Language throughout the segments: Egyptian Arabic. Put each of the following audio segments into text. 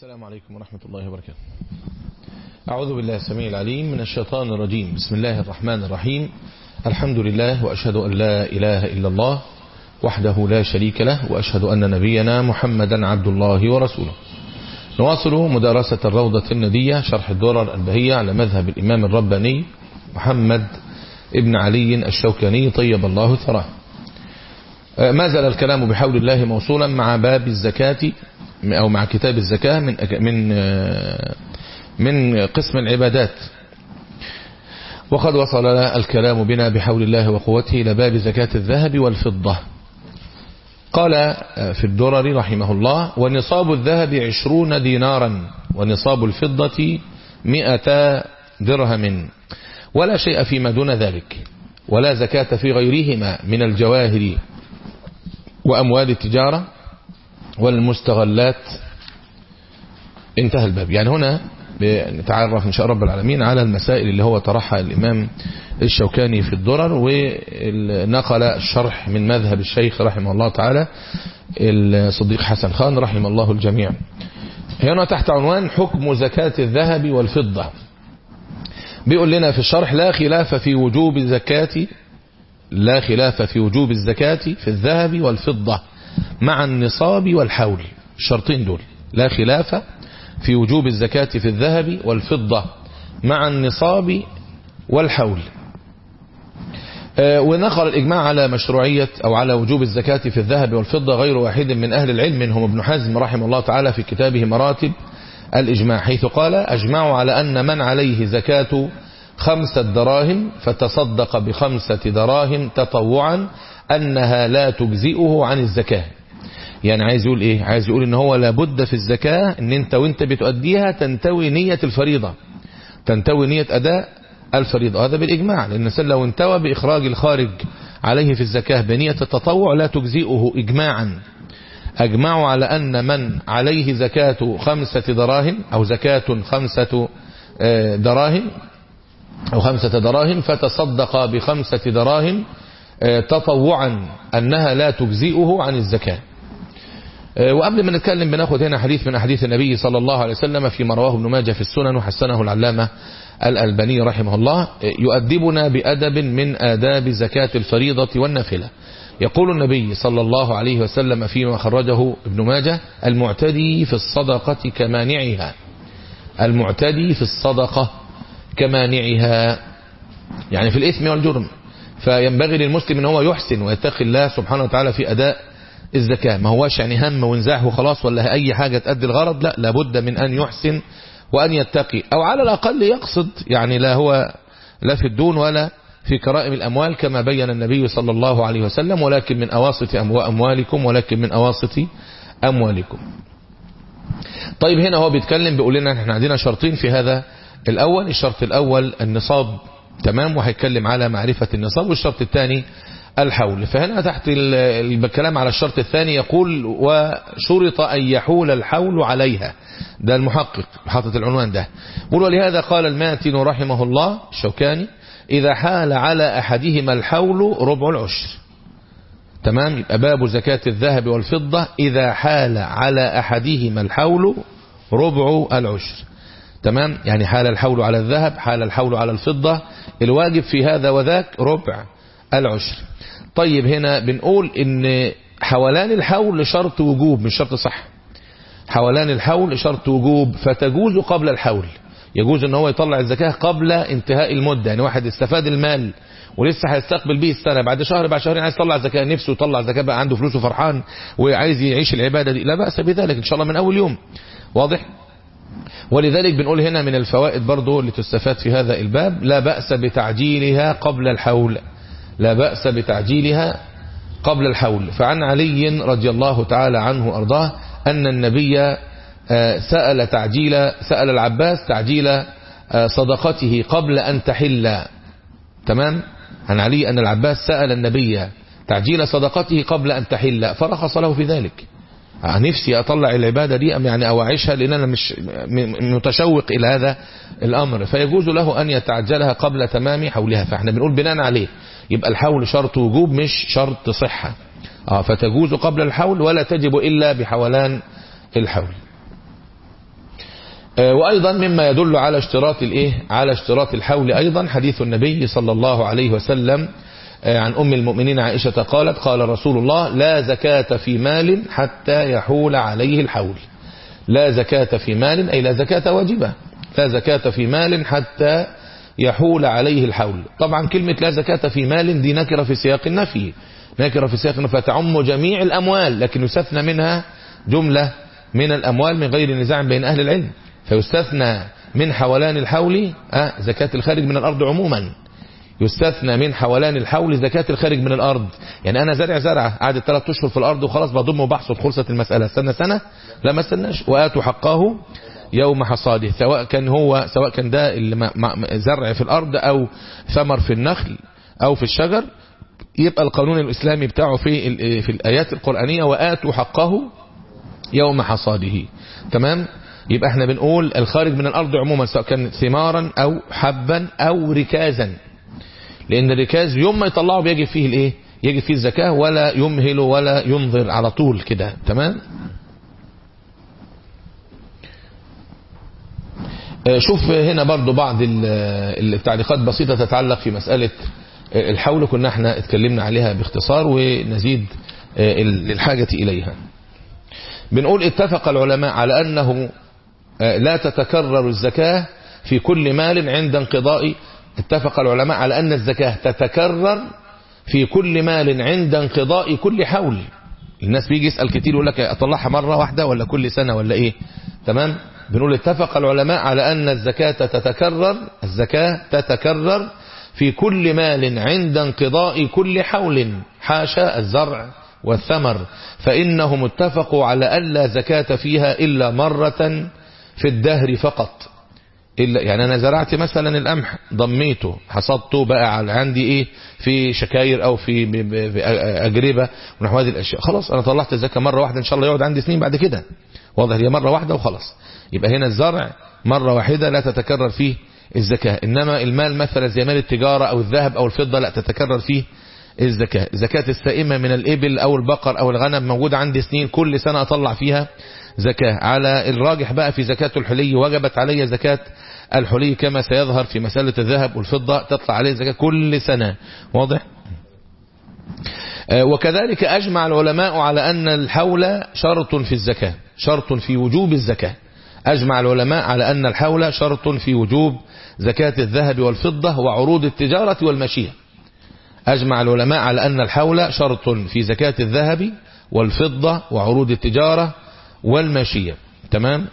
السلام عليكم ورحمة الله وبركاته أعوذ بالله السميع العليم من الشيطان الرجيم بسم الله الرحمن الرحيم الحمد لله وأشهد أن لا إله إلا الله وحده لا شريك له وأشهد أن نبينا محمدا عبد الله ورسوله نواصل مدارسة الروضة الندية شرح الدرر البهية على مذهب الإمام الرباني محمد ابن علي الشوكاني طيب الله ثراه ما زال الكلام بحول الله موصولا مع باب الزكاة أو مع كتاب الزكاة من من من قسم العبادات وقد وصل الكلام بنا بحول الله وقوته إلى باب زكاة الذهب والفضة قال في الدرر رحمه الله ونصاب الذهب عشرون دينارا ونصاب الفضة مئة درهم ولا شيء فيما دون ذلك ولا زكاة في غيرهما من الجواهر وأموال التجارة والمستغلات انتهى الباب يعني هنا نتعرف إن شاء رب العالمين على المسائل اللي هو طرحها الإمام الشوكاني في الدرر ونقل الشرح من مذهب الشيخ رحمه الله تعالى الصديق حسن خان رحمه الله الجميع هنا تحت عنوان حكم زكاة الذهب والفضة بيقول لنا في الشرح لا خلاف في وجوب الزكاة لا خلاف في وجوب الزكاة في الذهب والفضة مع النصاب والحول الشرطين دول لا خلاف في وجوب الزكاة في الذهب والفضة مع النصاب والحول ونقل الإجماع على مشروعية أو على وجوب الزكاة في الذهب والفضة غير واحد من أهل العلم منهم ابن حزم رحمه الله تعالى في كتابه مراتب الإجماع حيث قال أجمعوا على أن من عليه زكاة خمسة دراهم فتصدق بخمسة دراهم تطوعا أنها لا تجزئه عن الزكاة يعني عايز يقول ايه عايز يقول ان هو لابد في الزكاة ان انت وانت بتؤديها تنتوي نية الفريضة تنتوي نية اداء الفريضة هذا بالاجماع لان الانسان لو انتوى باخراج الخارج عليه في الزكاة بنية التطوع لا تجزئه اجماعا اجمعوا على ان من عليه زكاة خمسة دراهم او زكاة خمسة دراهم او خمسة دراهم فتصدق بخمسة دراهم تطوعا انها لا تجزئه عن الزكاه وقبل ما نتكلم بناخد هنا حديث من أحاديث النبي صلى الله عليه وسلم فيما رواه ابن ماجه في السنن وحسنه العلامة الألباني رحمه الله يؤدبنا بأدب من آداب زكاة الفريضة والنافلة يقول النبي صلى الله عليه وسلم فيما خرجه ابن ماجه المعتدي في الصدقة كمانعها المعتدي في الصدقة كمانعها يعني في الإثم والجرم فينبغي للمسلم ان هو يحسن ويتقي الله سبحانه وتعالى في أداء الزكاة ما هواش يعني هم وانزاح وخلاص ولا أي حاجة تأدي الغرض لا لابد من أن يحسن وأن يتقي أو على الأقل يقصد يعني لا هو لا في الدون ولا في كرائم الأموال كما بين النبي صلى الله عليه وسلم ولكن من أواسط أموالكم ولكن من أواسط أموالكم طيب هنا هو بيتكلم بيقول لنا احنا عندنا شرطين في هذا الأول الشرط الأول النصاب تمام وهيتكلم على معرفة النصاب والشرط الثاني الحول فهنا تحت الكلام على الشرط الثاني يقول وشرط أن يحول الحول عليها ده المحقق حاطط العنوان ده يقول ولهذا قال الماتن رحمه الله الشوكاني إذا حال على أحدهما الحول ربع العشر تمام يبقى باب زكاة الذهب والفضة إذا حال على أحدهما الحول ربع العشر تمام يعني حال الحول على الذهب حال الحول على الفضة الواجب في هذا وذاك ربع العشر طيب هنا بنقول ان حولان الحول شرط وجوب مش شرط صح حولان الحول شرط وجوب فتجوز قبل الحول يجوز ان هو يطلع الزكاة قبل انتهاء المدة يعني واحد استفاد المال ولسه هيستقبل بيه السنة بعد شهر بعد شهرين عايز يطلع زكاة نفسه يطلع زكاة بقى عنده فلوس وفرحان وعايز يعيش العبادة دي لا بأس بذلك ان شاء الله من اول يوم واضح ولذلك بنقول هنا من الفوائد برضو اللي تستفاد في هذا الباب لا بأس بتعجيلها قبل الحول لا بأس بتعجيلها قبل الحول فعن علي رضي الله تعالى عنه أرضاه أن النبي سأل تعجيل سأل العباس تعجيل صدقته قبل أن تحل تمام عن علي أن العباس سأل النبي تعجيل صدقته قبل أن تحل فرخص له في ذلك نفسي أطلع العبادة دي أم يعني أو أعيشها لأن أنا مش متشوق إلى هذا الأمر فيجوز له أن يتعجلها قبل تمام حولها فاحنا بنقول بناء عليه يبقى الحول شرط وجوب مش شرط صحة آه فتجوز قبل الحول ولا تجب إلا بحولان الحول وأيضا مما يدل على اشتراط الايه على اشتراط الحول أيضا حديث النبي صلى الله عليه وسلم عن أم المؤمنين عائشة قالت قال رسول الله لا زكاة في مال حتى يحول عليه الحول لا زكاة في مال أي لا زكاة واجبة لا زكاة في مال حتى يحول عليه الحول طبعا كلمة لا زكاة في مال دي نكرة في سياق النفي نكرة في سياق النفي فتعم جميع الأموال لكن يستثنى منها جملة من الأموال من غير نزاع بين أهل العلم فيستثنى من حولان الحول آه زكاة الخارج من الأرض عموما يستثنى من حولان الحول زكاة الخارج من الأرض يعني أنا زرع زرعة قعدت ثلاث أشهر في الأرض وخلاص بضم وبحصد خلصت المسألة استنى سنة لا ما استناش وآتوا حقه يوم حصاده سواء كان هو سواء كان ده اللي زرع في الأرض أو ثمر في النخل أو في الشجر يبقى القانون الإسلامي بتاعه في في الآيات القرآنية وآتوا حقه يوم حصاده تمام يبقى احنا بنقول الخارج من الأرض عموما سواء كان ثمارا أو حبا أو ركازا لأن الركاز يوم ما يطلعه بيجب فيه الايه يجب فيه الزكاة ولا يمهل ولا ينظر على طول كده تمام شوف هنا برضو بعض التعليقات بسيطة تتعلق في مسألة الحول كنا احنا اتكلمنا عليها باختصار ونزيد للحاجة إليها بنقول اتفق العلماء على أنه لا تتكرر الزكاة في كل مال عند انقضاء اتفق العلماء على أن الزكاة تتكرر في كل مال عند انقضاء كل حول الناس بيجي يسأل كتير يقول لك أطلعها مرة واحدة ولا كل سنة ولا إيه تمام بنقول اتفق العلماء على أن الزكاة تتكرر الزكاة تتكرر في كل مال عند انقضاء كل حول حاشا الزرع والثمر فإنهم اتفقوا على ألا زكاة فيها إلا مرة في الدهر فقط إلا يعني أنا زرعت مثلا القمح ضميته حصدته بقى على عندي إيه في شكاير أو في أجربة ونحو هذه الأشياء خلاص أنا طلعت الزكاة مرة واحدة إن شاء الله يقعد عندي سنين بعد كده واضح هي مرة واحدة وخلاص يبقى هنا الزرع مرة واحدة لا تتكرر فيه الزكاة إنما المال مثلا زي مال التجارة أو الذهب أو الفضة لا تتكرر فيه الزكاة زكاة السائمة من الإبل أو البقر أو الغنم موجودة عندي سنين كل سنة أطلع فيها زكاة على الراجح بقى في زكاة الحلي وجبت علي زكاة الحلي كما سيظهر في مسألة الذهب والفضة تطلع عليه زكاة كل سنة واضح وكذلك أجمع العلماء على أن الحول شرط في الزكاة شرط في وجوب الزكاة أجمع العلماء على أن الحول شرط في وجوب زكاة الذهب والفضة وعروض التجارة والمشية أجمع العلماء على أن الحول شرط في زكاة الذهب والفضة وعروض التجارة والماشية تمام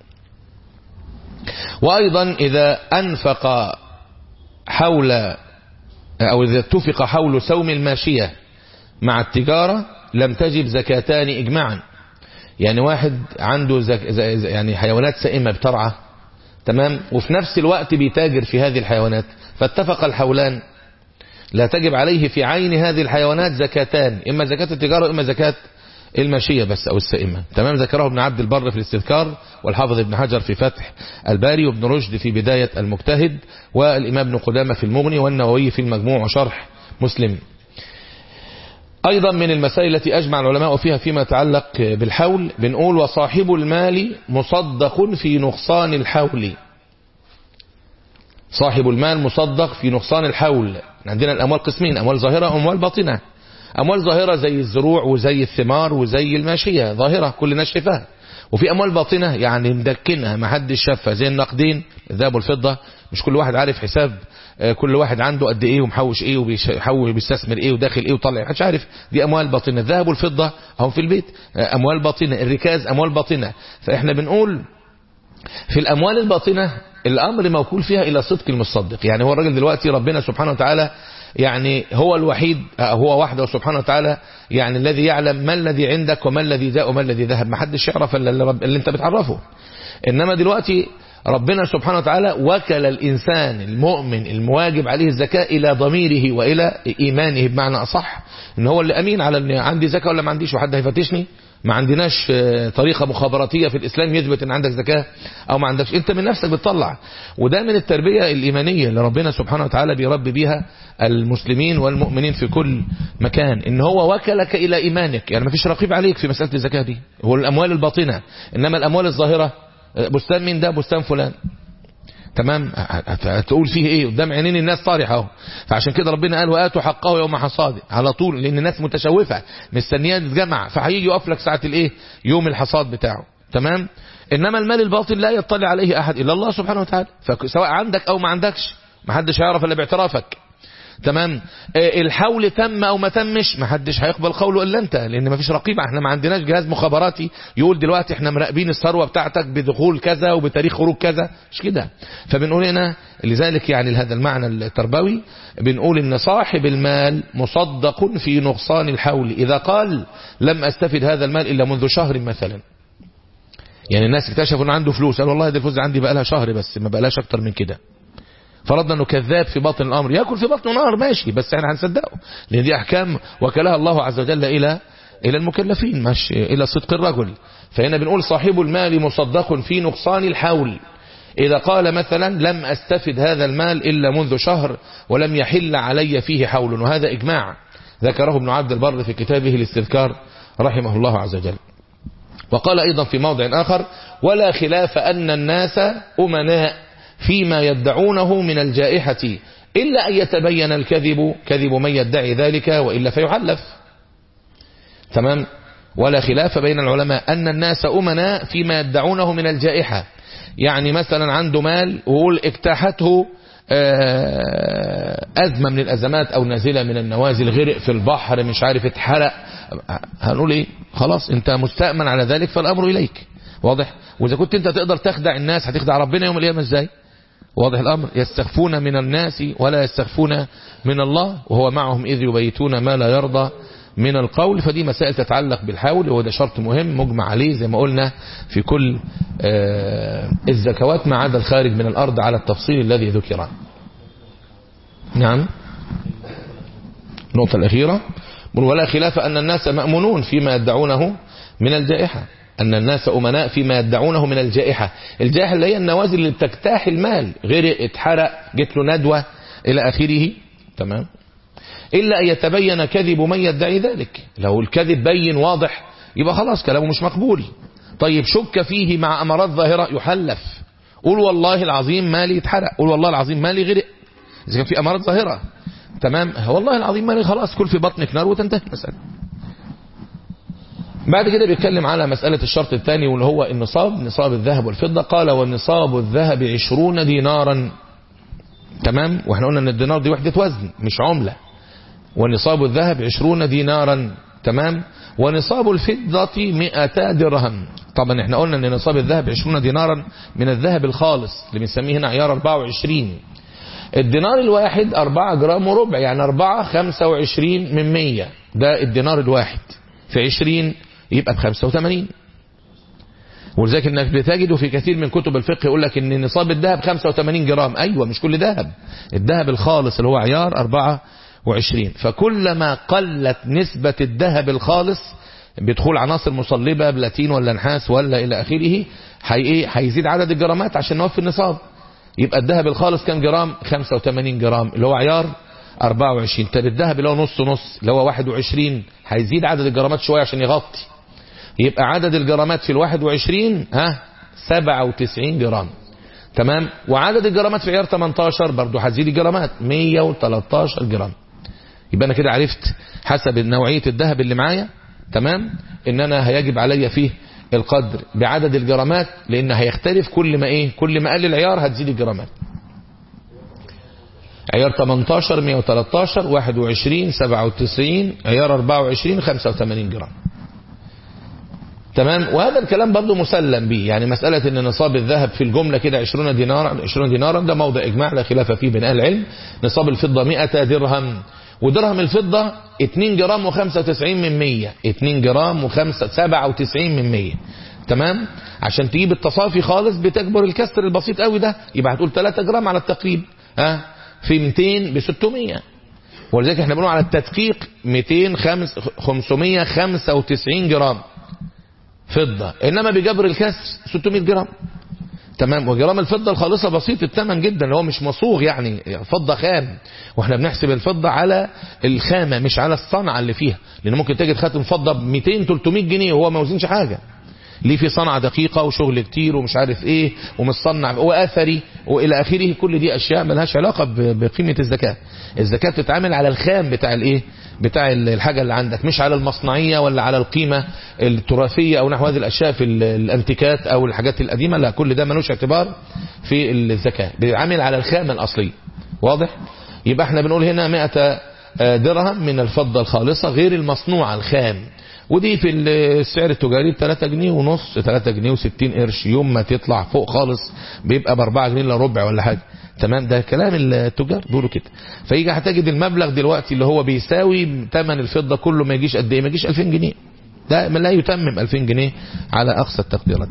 وأيضا إذا أنفق حول أو إذا اتفق حول سوم الماشية مع التجارة لم تجب زكاتان إجماعا يعني واحد عنده زك يعني حيوانات سائمة بترعى تمام وفي نفس الوقت بيتاجر في هذه الحيوانات فاتفق الحولان لا تجب عليه في عين هذه الحيوانات زكاتان إما زكاة التجارة وإما زكاة الماشية بس أو السائمة تمام ذكره ابن عبد البر في الاستذكار والحافظ ابن حجر في فتح الباري وابن رشد في بداية المجتهد والإمام ابن قدامة في المغني والنووي في المجموع وشرح مسلم أيضا من المسائل التي أجمع العلماء فيها فيما يتعلق بالحول بنقول وصاحب المال مصدق في نقصان الحول صاحب المال مصدق في نقصان الحول عندنا الأموال قسمين أموال ظاهرة وأموال باطنة أموال ظاهرة زي الزروع وزي الثمار وزي الماشية ظاهرة كل الناس شايفاها وفي أموال باطنة يعني مدكنها ما حدش شافها زي النقدين الذهب والفضة مش كل واحد عارف حساب كل واحد عنده قد ايه ومحوش ايه وبيحوش بيستثمر ايه وداخل ايه وطلع محدش عارف دي اموال باطنه الذهب والفضه اهو في البيت اموال باطنه الركاز اموال باطنه فاحنا بنقول في الاموال الباطنه الامر موكول فيها الى صدق المصدق يعني هو الراجل دلوقتي ربنا سبحانه وتعالى يعني هو الوحيد هو وحده سبحانه وتعالى يعني الذي يعلم ما الذي عندك وما الذي جاء وما الذي ذهب ما حدش يعرف الا اللي, اللي انت بتعرفه انما دلوقتي ربنا سبحانه وتعالى وكل الإنسان المؤمن المواجب عليه الزكاة إلى ضميره وإلى إيمانه بمعنى أصح إن هو اللي أمين على أن عندي زكاة ولا ما عنديش وحد هيفتشني ما عندناش طريقة مخابراتية في الإسلام يثبت أن عندك زكاة أو ما عندكش أنت من نفسك بتطلع وده من التربية الإيمانية اللي ربنا سبحانه وتعالى بيربي بيها المسلمين والمؤمنين في كل مكان إن هو وكلك إلى إيمانك يعني ما فيش رقيب عليك في مسألة الزكاة دي هو الأموال الباطنة إنما الأموال الظاهرة بستان مين ده بستان فلان تمام هتقول فيه ايه قدام عينين الناس صارح اهو فعشان كده ربنا قال واتوا حقه يوم حصاده على طول لان الناس متشوفه مستنيه تتجمع فهيجي يقف لك ساعه الايه يوم الحصاد بتاعه تمام انما المال الباطل لا يطلع عليه احد الا الله سبحانه وتعالى فسواء عندك او ما عندكش ما حدش هيعرف الا باعترافك تمام آه الحول تم او ما تمش ما حدش هيقبل قوله الا انت لان ما فيش رقيب احنا ما عندناش جهاز مخابراتي يقول دلوقتي احنا مراقبين الثروه بتاعتك بدخول كذا وبتاريخ خروج كذا مش كده فبنقول هنا لذلك يعني هذا المعنى التربوي بنقول ان صاحب المال مصدق في نقصان الحول اذا قال لم استفد هذا المال الا منذ شهر مثلا يعني الناس اكتشفوا ان عنده فلوس قال والله دي الفلوس عندي بقى لها شهر بس ما بقالهاش اكتر من كده فرضنا انه كذاب في باطن الامر ياكل في بطنه نار ماشي بس احنا هنصدقه لان دي احكام وكلها الله عز وجل الى الى المكلفين مش الى صدق الرجل فهنا بنقول صاحب المال مصدق في نقصان الحول إذا قال مثلا لم أستفد هذا المال إلا منذ شهر ولم يحل علي فيه حول وهذا إجماع ذكره ابن عبد البر في كتابه الاستذكار رحمه الله عز وجل وقال أيضا في موضع آخر ولا خلاف أن الناس أمناء فيما يدعونه من الجائحة إلا أن يتبين الكذب كذب من يدعي ذلك وإلا فيحلف تمام ولا خلاف بين العلماء أن الناس أمناء فيما يدعونه من الجائحة يعني مثلا عنده مال ويقول اجتاحته أزمة من الأزمات أو نازلة من النوازل غرق في البحر مش عارف اتحرق هنقول ايه خلاص انت مستأمن على ذلك فالأمر إليك واضح وإذا كنت انت تقدر تخدع الناس هتخدع ربنا يوم القيامة ازاي واضح الأمر يستخفون من الناس ولا يستخفون من الله وهو معهم إذ يبيتون ما لا يرضى من القول فدي مسائل تتعلق بالحول وده شرط مهم مجمع عليه زي ما قلنا في كل الزكوات ما عدا الخارج من الأرض على التفصيل الذي ذكر نعم النقطة الأخيرة ولا خلاف أن الناس مأمونون فيما يدعونه من الجائحة أن الناس أمناء فيما يدعونه من الجائحة الجائحة اللي هي النوازل اللي بتجتاح المال غرق اتحرق جت له ندوة إلى آخره تمام إلا أن يتبين كذب من يدعي ذلك لو الكذب بين واضح يبقى خلاص كلامه مش مقبول طيب شك فيه مع أمارات ظاهرة يحلف قول والله العظيم مالي اتحرق قول والله العظيم مالي غرق إذا كان في أمارات ظاهرة تمام والله العظيم مالي خلاص كل في بطنك نار وتنتهي المسألة بعد كده بيتكلم على مسألة الشرط الثاني واللي هو النصاب نصاب الذهب والفضة قال والنصاب الذهب عشرون دينارا تمام واحنا قلنا ان الدينار دي وحدة وزن مش عملة ونصاب الذهب عشرون دينارا تمام ونصاب الفضة مئتا درهم طبعا احنا قلنا ان نصاب الذهب عشرون دينارا من الذهب الخالص اللي بنسميه هنا عيار 24 الدينار الواحد 4 جرام وربع يعني 4 25 من 100 ده الدينار الواحد في 20 يبقى ب 85 ولذلك انك بتجده في كثير من كتب الفقه يقول لك ان نصاب الذهب 85 جرام ايوه مش كل ذهب الذهب الخالص اللي هو عيار 24 فكلما قلت نسبة الذهب الخالص بدخول عناصر مصلبة بلاتين ولا نحاس ولا الى اخره هيزيد عدد الجرامات عشان نوفي النصاب يبقى الذهب الخالص كام جرام 85 جرام اللي هو عيار 24 طب الذهب اللي هو نص نص اللي هو 21 هيزيد عدد الجرامات شوية عشان يغطي يبقى عدد الجرامات في ال 21 ها 97 جرام تمام وعدد الجرامات في عيار 18 برضه هتزيد الجرامات 113 جرام يبقى انا كده عرفت حسب نوعية الذهب اللي معايا تمام ان انا هيجب عليا فيه القدر بعدد الجرامات لان هيختلف كل ما ايه كل ما قل العيار هتزيد الجرامات عيار 18 113 21 97 عيار 24 85 جرام تمام وهذا الكلام برضه مسلم به يعني مسألة ان نصاب الذهب في الجملة كده 20 دينارا 20 دينارا ده موضع اجماع لا خلاف فيه بين اهل العلم نصاب الفضة 100 درهم ودرهم الفضة 2 جرام و95 من 100 2 جرام و97 من 100 تمام عشان تجيب التصافي خالص بتكبر الكسر البسيط قوي ده يبقى هتقول 3 جرام على التقريب ها في 200 ب 600 ولذلك احنا بنقول على التدقيق 200 595 جرام فضة انما بجبر الكسر 600 جرام تمام وجرام الفضة الخالصة بسيط الثمن جدا اللي هو مش مصوغ يعني فضة خام واحنا بنحسب الفضة على الخامة مش على الصنعة اللي فيها لان ممكن تجد خاتم فضة ب 200 300 جنيه وهو ما وزنش حاجة ليه في صنعة دقيقة وشغل كتير ومش عارف ايه ومصنع واثري والى اخره كل دي اشياء ملهاش علاقة ب- بقيمة الزكاة الزكاة بتتعامل على الخام بتاع الايه بتاع ال- الحاجة اللي عندك مش على المصنعية ولا على القيمة التراثية او نحو هذه الاشياء في ال- الانتيكات او الحاجات القديمة لا كل ده ملوش اعتبار في الزكاة بيتعامل على الخامة الاصلية واضح يبقى احنا بنقول هنا 100 درهم من الفضة الخالصة غير المصنوعة الخام ودي في السعر التجاري ب 3 جنيه ونص 3 جنيه و60 قرش يوم ما تطلع فوق خالص بيبقى ب 4 جنيه الا ربع ولا حاجه تمام ده كلام التجار بيقولوا كده فيجي هتجد المبلغ دلوقتي اللي هو بيساوي ثمن الفضه كله ما يجيش قد ايه ما يجيش 2000 جنيه ده لا يتمم 2000 جنيه على اقصى التقديرات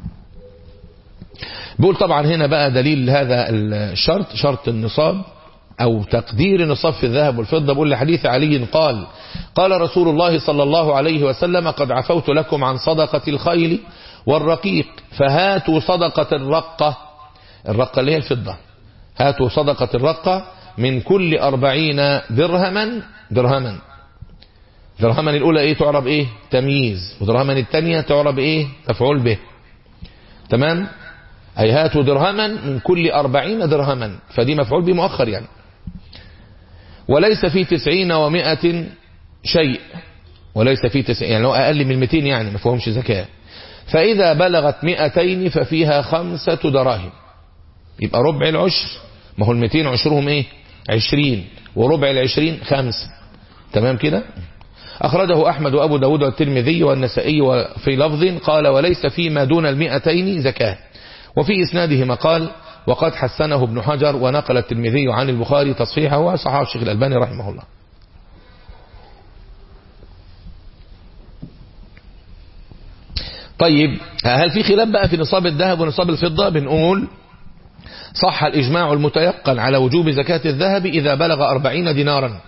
بيقول طبعا هنا بقى دليل هذا الشرط شرط النصاب أو تقدير نصاب في الذهب والفضة بقول لحديث علي قال قال رسول الله صلى الله عليه وسلم قد عفوت لكم عن صدقة الخيل والرقيق فهاتوا صدقة الرقة الرقة اللي هي الفضة هاتوا صدقة الرقة من كل أربعين درهما درهما درهما الأولى إيه تعرب إيه تمييز ودرهما الثانية تعرب إيه مفعول به تمام أي هاتوا درهما من كل أربعين درهما فدي مفعول به مؤخر يعني وليس في تسعين ومائة شيء وليس في تسعين يعني لو أقل من 200 يعني ما فيهمش زكاة فإذا بلغت مئتين ففيها خمسة دراهم يبقى ربع العشر ما هو المئتين عشرهم ايه عشرين وربع العشرين خمسة تمام كده أخرجه أحمد وأبو داود والترمذي والنسائي وفي لفظ قال وليس فيما دون المئتين زكاة وفي إسناده مقال وقد حسنه ابن حجر ونقل الترمذي عن البخاري تصحيحه وصححه الشيخ الألباني رحمه الله طيب هل في خلاف بقى في نصاب الذهب ونصاب الفضة بنقول صح الإجماع المتيقن على وجوب زكاة الذهب إذا بلغ أربعين دينارا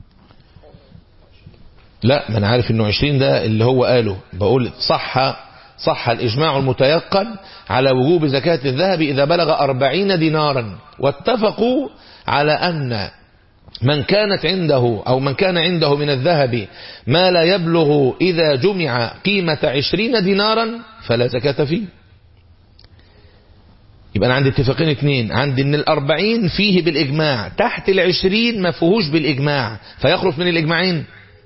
لا ما أنا عارف أنه عشرين ده اللي هو قاله بقول صح صح الإجماع المتيقن على وجوب زكاة الذهب إذا بلغ أربعين دينارا واتفقوا على أن من كانت عنده أو من كان عنده من الذهب ما لا يبلغ إذا جمع قيمة عشرين دينارا فلا زكاة فيه يبقى أنا عندي اتفاقين اتنين عندي ان الأربعين فيه بالإجماع تحت العشرين ما فيهوش بالإجماع فيخرج من الإجماعين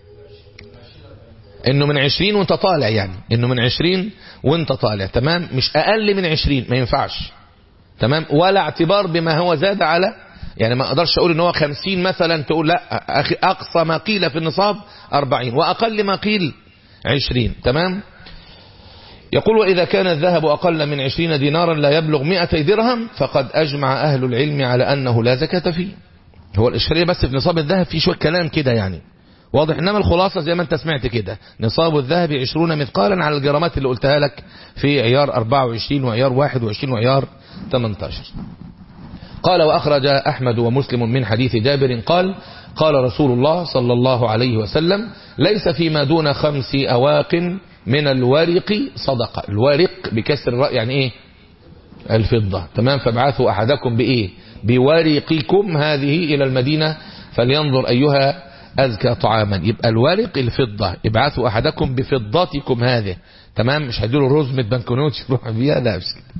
انه من عشرين وانت طالع يعني انه من عشرين وانت طالع تمام مش اقل من عشرين ما ينفعش تمام ولا اعتبار بما هو زاد على يعني ما اقدرش اقول ان هو خمسين مثلا تقول لا أخي اقصى ما قيل في النصاب اربعين واقل ما قيل عشرين تمام يقول وإذا كان الذهب أقل من عشرين دينارا لا يبلغ مئتي درهم فقد أجمع أهل العلم على أنه لا زكاة فيه هو الإشكالية بس في نصاب الذهب في شوية كلام كده يعني واضح انما الخلاصة زي ما انت سمعت كده نصاب الذهب عشرون مثقالا على الجرامات اللي قلتها لك في عيار 24 وعيار 21 وعيار 18 قال وأخرج أحمد ومسلم من حديث جابر قال قال رسول الله صلى الله عليه وسلم ليس فيما دون خمس أواق من الورق صدقة الورق بكسر الراء يعني ايه الفضة تمام فابعثوا أحدكم بإيه بورقكم هذه إلى المدينة فلينظر أيها أزكى طعاما يبقى الورق الفضة ابعثوا أحدكم بفضتكم هذه تمام مش هيديله رزمة بنكنوت يروح بيها لا مش كده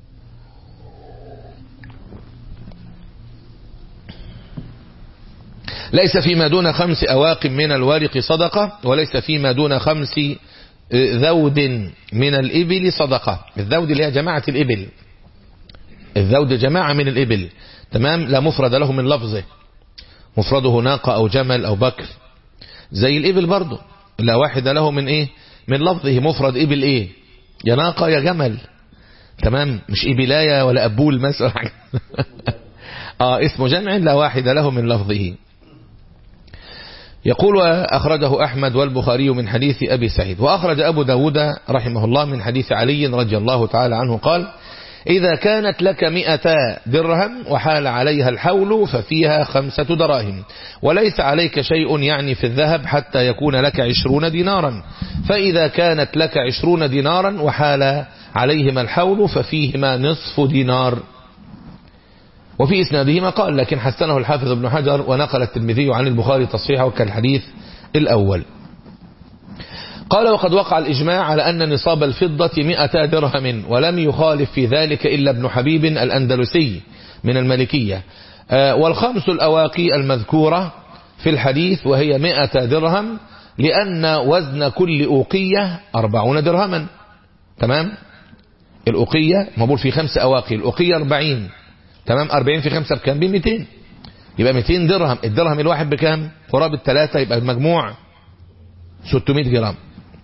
ليس فيما دون خمس أواق من الورق صدقة وليس فيما دون خمس ذود من الإبل صدقة الذود اللي هي جماعة الإبل الذود جماعة من الإبل تمام لا مفرد له من لفظه مفرده ناقة أو جمل أو بكر زي الإبل برضه لا واحد له من إيه من لفظه مفرد إبل إيه يا ناقة يا جمل تمام مش إبلاية ولا أبول مثلا آه اسم جمع لا واحد له من لفظه يقول أخرجه أحمد والبخاري من حديث أبي سعيد وأخرج أبو داود رحمه الله من حديث علي رضي الله تعالى عنه قال إذا كانت لك مئتا درهم وحال عليها الحول ففيها خمسة دراهم وليس عليك شيء يعني في الذهب حتى يكون لك عشرون دينارا فإذا كانت لك عشرون دينارا وحال عليهما الحول ففيهما نصف دينار وفي إسنادهما قال لكن حسنه الحافظ ابن حجر ونقل الترمذي عن البخاري تصحيحه كالحديث الأول قال وقد وقع الإجماع على أن نصاب الفضة مئة درهم ولم يخالف في ذلك إلا ابن حبيب الأندلسي من الملكية والخمس الأواقي المذكورة في الحديث وهي مئة درهم لأن وزن كل أوقية أربعون درهما تمام الأوقية مبول في خمس أواقي الأوقية أربعين تمام أربعين في خمسة بكام بمئتين يبقى 200 درهم الدرهم الواحد بكام قرابة الثلاثة يبقى المجموع 600 جرام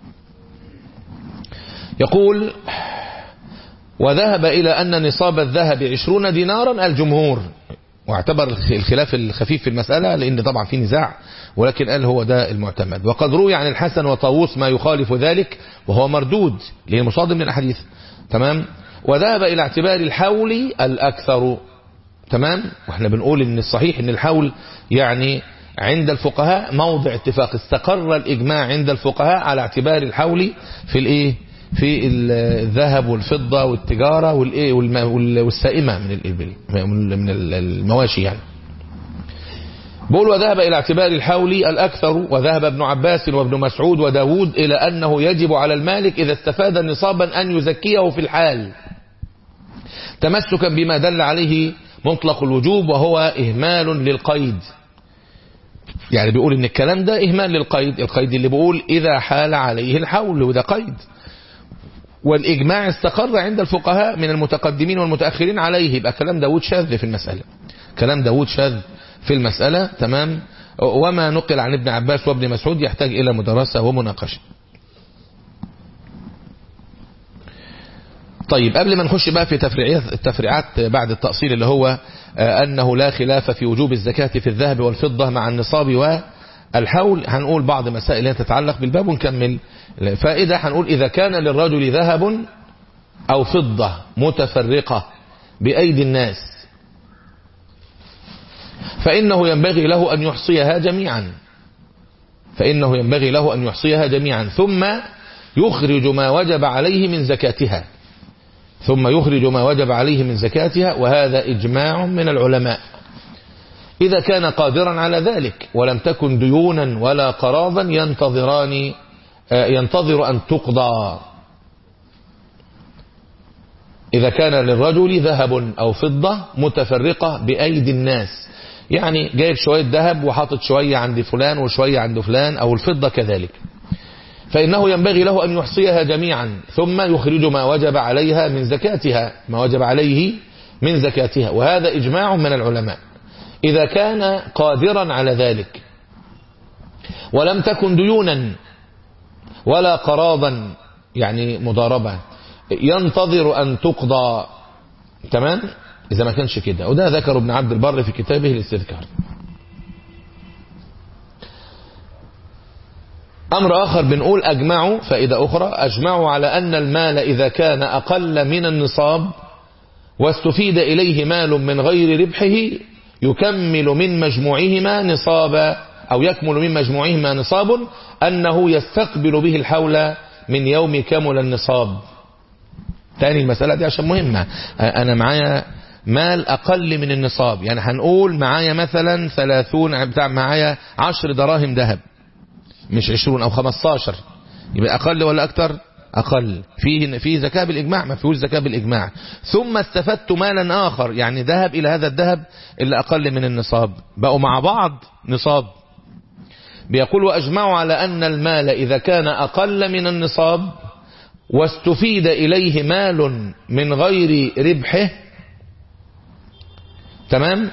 يقول وذهب إلى أن نصاب الذهب عشرون دينارا الجمهور واعتبر الخلاف الخفيف في المسألة لأن طبعا في نزاع ولكن قال هو ده المعتمد وقد روي عن الحسن وطاووس ما يخالف ذلك وهو مردود للمصادم من الأحاديث تمام وذهب إلى اعتبار الحول الأكثر تمام واحنا بنقول ان الصحيح ان الحول يعني عند الفقهاء موضع اتفاق استقر الاجماع عند الفقهاء على اعتبار الحول في الايه في الذهب والفضة والتجارة والايه والسائمة من الابل من المواشي يعني بقول وذهب إلى اعتبار الحول الأكثر وذهب ابن عباس وابن مسعود وداود إلى أنه يجب على المالك إذا استفاد نصابا أن يزكيه في الحال تمسكا بما دل عليه مطلق الوجوب وهو إهمال للقيد يعني بيقول ان الكلام ده إهمال للقيد القيد اللي بيقول إذا حال عليه الحول وده قيد والإجماع استقر عند الفقهاء من المتقدمين والمتأخرين عليه يبقى كلام داود شاذ في المسألة كلام داود شاذ في المسألة تمام وما نقل عن ابن عباس وابن مسعود يحتاج إلى مدرسة ومناقشة طيب قبل ما نخش بقى في تفريعات التفريعات بعد التأصيل اللي هو أنه لا خلاف في وجوب الزكاة في الذهب والفضة مع النصاب والحول هنقول بعض مسائل اللي تتعلق بالباب ونكمل فائدة هنقول إذا كان للرجل ذهب أو فضة متفرقة بأيدي الناس فإنه ينبغي له أن يحصيها جميعا فإنه ينبغي له أن يحصيها جميعا ثم يخرج ما وجب عليه من زكاتها ثم يخرج ما وجب عليه من زكاتها وهذا إجماع من العلماء إذا كان قادرا على ذلك ولم تكن ديونا ولا قراضا ينتظران ينتظر أن تقضى إذا كان للرجل ذهب أو فضة متفرقة بأيدي الناس يعني جايب شوية ذهب وحاطط شوية عند فلان وشوية عند فلان أو الفضة كذلك فإنه ينبغي له أن يحصيها جميعا ثم يخرج ما وجب عليها من زكاتها ما وجب عليه من زكاتها وهذا إجماع من العلماء إذا كان قادرا على ذلك ولم تكن ديونا ولا قراضا يعني مضاربة ينتظر أن تقضى تمام إذا ما كانش كده وده ذكر ابن عبد البر في كتابه الاستذكار أمر آخر بنقول أجمعوا فإذا أخرى أجمعوا على أن المال إذا كان أقل من النصاب واستفيد إليه مال من غير ربحه يكمل من مجموعهما نصابا أو يكمل من مجموعهما نصاب أنه يستقبل به الحول من يوم كمل النصاب تاني المسألة دي عشان مهمة أنا معايا مال أقل من النصاب يعني هنقول معايا مثلا ثلاثون بتاع معايا عشر دراهم ذهب مش عشرون أو خمستاشر يبقى أقل ولا أكتر أقل فيه فيه زكاة بالإجماع ما فيهوش زكاة بالإجماع ثم استفدت مالا آخر يعني ذهب إلى هذا الذهب اللي أقل من النصاب بقوا مع بعض نصاب بيقول وأجمعوا على أن المال إذا كان أقل من النصاب واستفيد إليه مال من غير ربحه تمام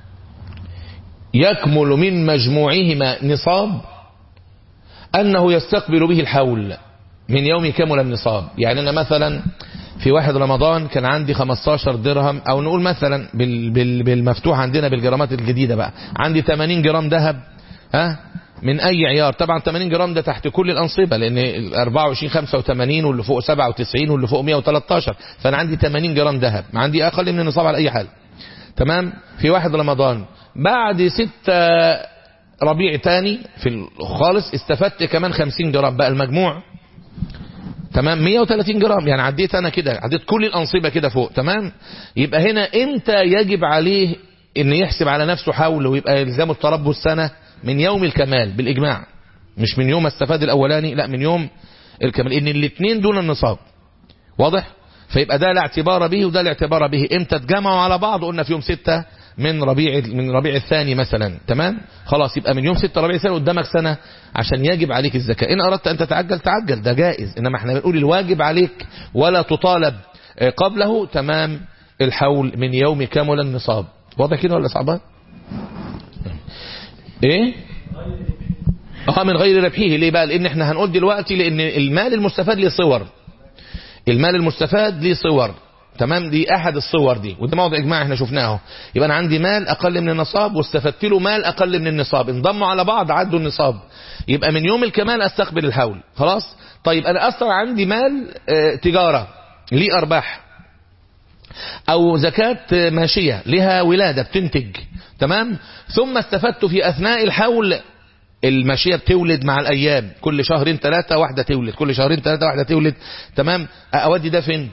يكمل من مجموعهما نصاب أنه يستقبل به الحول من يوم كمل النصاب يعني أنا مثلا في واحد رمضان كان عندي 15 درهم أو نقول مثلا بالمفتوح عندنا بالجرامات الجديدة بقى عندي 80 جرام ذهب ها من أي عيار طبعا 80 جرام ده تحت كل الأنصبة لأن 24 85 واللي فوق 97 واللي فوق 113 فأنا عندي 80 جرام ذهب ما عندي أقل من النصاب على أي حال تمام في واحد رمضان بعد ستة ربيع تاني في الخالص استفدت كمان 50 جرام بقى المجموع تمام 130 جرام يعني عديت انا كده عديت كل الانصبه كده فوق تمام يبقى هنا امتى يجب عليه ان يحسب على نفسه حول ويبقى يلزمه التربص سنه من يوم الكمال بالاجماع مش من يوم استفاد الاولاني لا من يوم الكمال ان الاثنين دون النصاب واضح فيبقى ده لا اعتبار به وده لا اعتبار به امتى اتجمعوا على بعض قلنا في يوم ستة من ربيع من ربيع الثاني مثلا تمام خلاص يبقى من يوم 6 ربيع الثاني قدامك سنة عشان يجب عليك الزكاة ان اردت ان تتعجل تعجل ده جائز انما احنا بنقول الواجب عليك ولا تطالب قبله تمام الحول من يوم كامل النصاب واضح كده ولا صعبان ايه اه من غير ربحه ليه بقى لان احنا هنقول دلوقتي لان المال المستفاد ليه صور المال المستفاد ليه صور تمام دي احد الصور دي وده موضع اجماع احنا شفناه يبقى انا عندي مال اقل من النصاب واستفدت له مال اقل من النصاب انضموا على بعض عدوا النصاب يبقى من يوم الكمال استقبل الحول خلاص طيب انا اصلا عندي مال اه تجارة ليه ارباح او زكاة ماشية لها ولادة بتنتج تمام ثم استفدت في اثناء الحول الماشية بتولد مع الأيام كل شهرين ثلاثة واحدة تولد كل شهرين ثلاثة واحدة تولد تمام أودي ده فين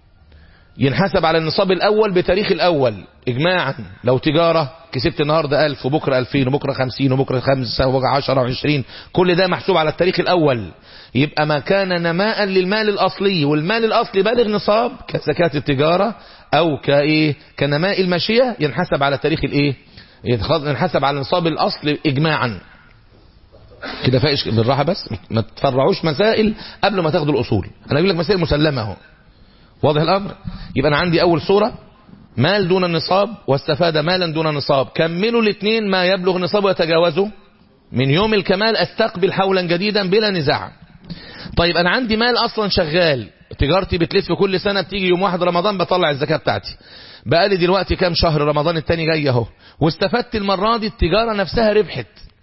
ينحسب على النصاب الأول بتاريخ الأول إجماعا لو تجارة كسبت النهاردة ألف وبكرة ألفين وبكرة خمسين وبكرة خمسة وبكرة عشرة وعشرين كل ده محسوب على التاريخ الأول يبقى ما كان نماء للمال الأصلي والمال الأصلي بالغ نصاب كزكاة التجارة أو كإيه كنماء الماشية ينحسب على تاريخ الإيه ينحسب على نصاب الأصل إجماعا كده فايش بالراحه بس ما تفرعوش مسائل قبل ما تاخدوا الاصول انا اجيب لك مسائل مسلمه اهو واضح الامر يبقى انا عندي اول صوره مال دون النصاب واستفاد مالا دون النصاب كملوا الاثنين ما يبلغ نصاب ويتجاوزه من يوم الكمال استقبل حولا جديدا بلا نزاع طيب انا عندي مال اصلا شغال تجارتي بتلف كل سنه بتيجي يوم واحد رمضان بطلع الزكاه بتاعتي بقالي دلوقتي كام شهر رمضان التاني جاي اهو واستفدت المره دي التجاره نفسها ربحت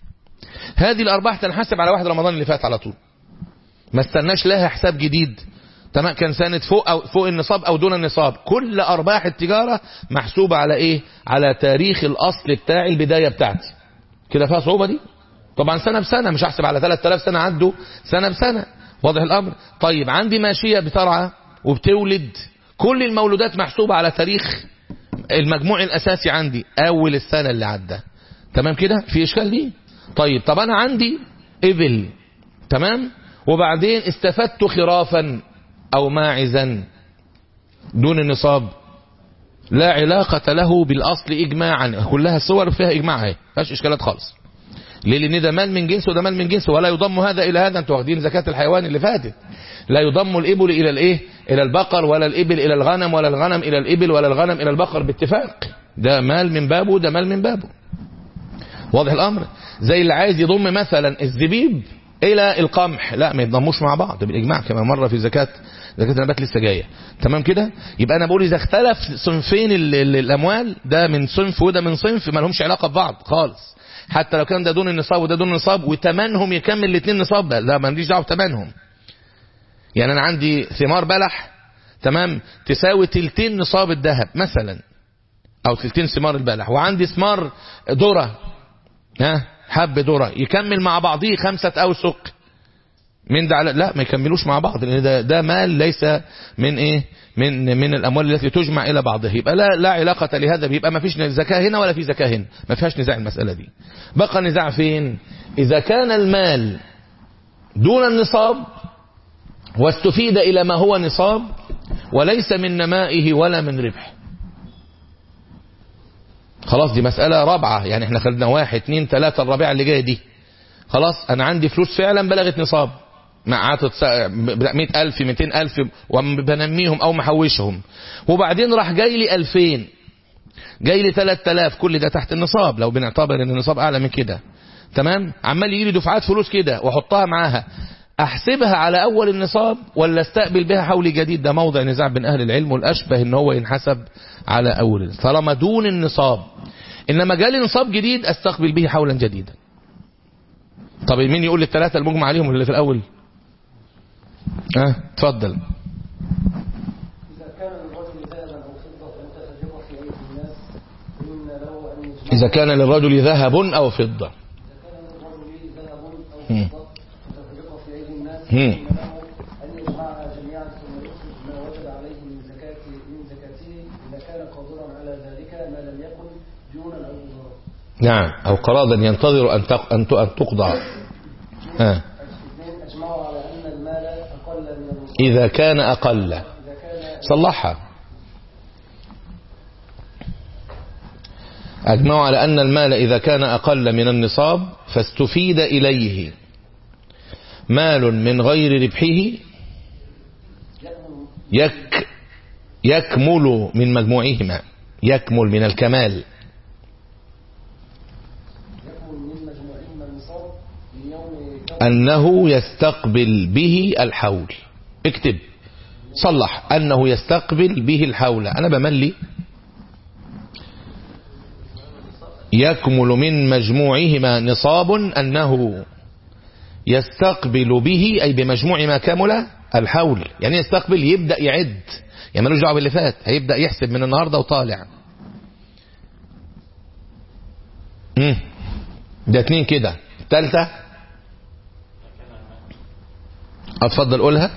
هذه الأرباح تنحسب على واحد رمضان اللي فات على طول ما استناش لها حساب جديد تمام كان سنة فوق أو فوق النصاب أو دون النصاب كل أرباح التجارة محسوبة على إيه على تاريخ الأصل بتاع البداية بتاعتي كده فيها صعوبة دي طبعا سنة بسنة مش هحسب على 3000 سنة عدوا سنة بسنة واضح الأمر طيب عندي ماشية بترعى وبتولد كل المولودات محسوبة على تاريخ المجموع الأساسي عندي أول السنة اللي عدى تمام كده في إشكال دي طيب طب انا عندي ابل تمام وبعدين استفدت خرافا او ماعزا دون النصاب لا علاقة له بالاصل اجماعا كلها صور فيها اجماع اهي مفيش اشكالات خالص ليه لان ده مال من جنسه وده مال من جنسه ولا يضم هذا الى هذا انتوا واخدين زكاة الحيوان اللي فاتت لا يضم الابل الى الايه الى البقر ولا الابل الى الغنم ولا الغنم الى الابل ولا الغنم الى البقر باتفاق ده مال من بابه ده مال من بابه واضح الامر زي اللي عايز يضم مثلا الزبيب الى القمح لا ما يضموش مع بعض بالاجماع كما مره في زكاه زكاه النبات لسه جايه تمام كده يبقى انا بقول اذا اختلف صنفين ال ال الاموال ده من صنف وده من صنف ما لهمش علاقه ببعض خالص حتى لو كان ده دون النصاب وده دون النصاب وتمنهم يكمل الاثنين نصاب لا ماليش دعوه بتمنهم يعني انا عندي ثمار بلح تمام تساوي تلتين نصاب الذهب مثلا او تلتين ثمار البلح وعندي ثمار ذره ها حب ذره يكمل مع بعضيه خمسة أوسق من ده على لا ما يكملوش مع بعض لان ده ده مال ليس من ايه من من الاموال التي تجمع الى بعضها يبقى لا لا علاقه لهذا يبقى ما فيش زكاه هنا ولا في زكاه هنا ما فيهاش نزاع المساله دي بقى نزاع فين اذا كان المال دون النصاب واستفيد الى ما هو نصاب وليس من نمائه ولا من ربح خلاص دي مسألة رابعة يعني احنا خدنا واحد اتنين تلاتة الرابعة اللي جاية دي خلاص انا عندي فلوس فعلا بلغت نصاب معاته مئة ألف مئتين ألف وبنميهم أو محوشهم وبعدين راح جاي لي ألفين جاي لي تلات تلاف كل ده تحت النصاب لو بنعتبر ان النصاب أعلى من كده تمام عمال يجي لي دفعات فلوس كده واحطها معاها احسبها على اول النصاب ولا استقبل بها حول جديد ده موضع نزاع بين اهل العلم والاشبه ان هو ينحسب على اول طالما دون النصاب انما جالي نصاب جديد استقبل به حولا جديدا طب مين يقول لي الثلاثه المجمع عليهم اللي في الاول ها أه؟ اتفضل إذا كان للرجل ذهب أو فضة هم. هم. أن يجمعها جميعا ثم يخرج ما وجب عليه من زكاة من زكاته إذا كان قادرا على ذلك ما لم يكن ديونا أو أجرا. نعم أو قراضا ينتظر أن تق- أن ت- أن تقضى ديونا آه. اثنين اجمعوا على ان المال اقل من النصاب إذا كان أقل اذا كان صلحها أجمعوا على أن المال إذا كان أقل من النصاب فاستفيد إليه مال من غير ربحه يك يكمل من مجموعهما يكمل من الكمال يكمل من مجموعهما النصاب من يوم كون أنه يستقبل به الحول اكتب صلح أنه يستقبل به الحول أنا بملي يكمل من مجموعهما نصاب أنه يستقبل به أي بمجموع ما كمل الحول يعني يستقبل يبدأ يعد يعني ملوش دعوه باللي فات هيبدأ يحسب من النهاردة وطالع مم. ده اتنين كده التالتة اتفضل قولها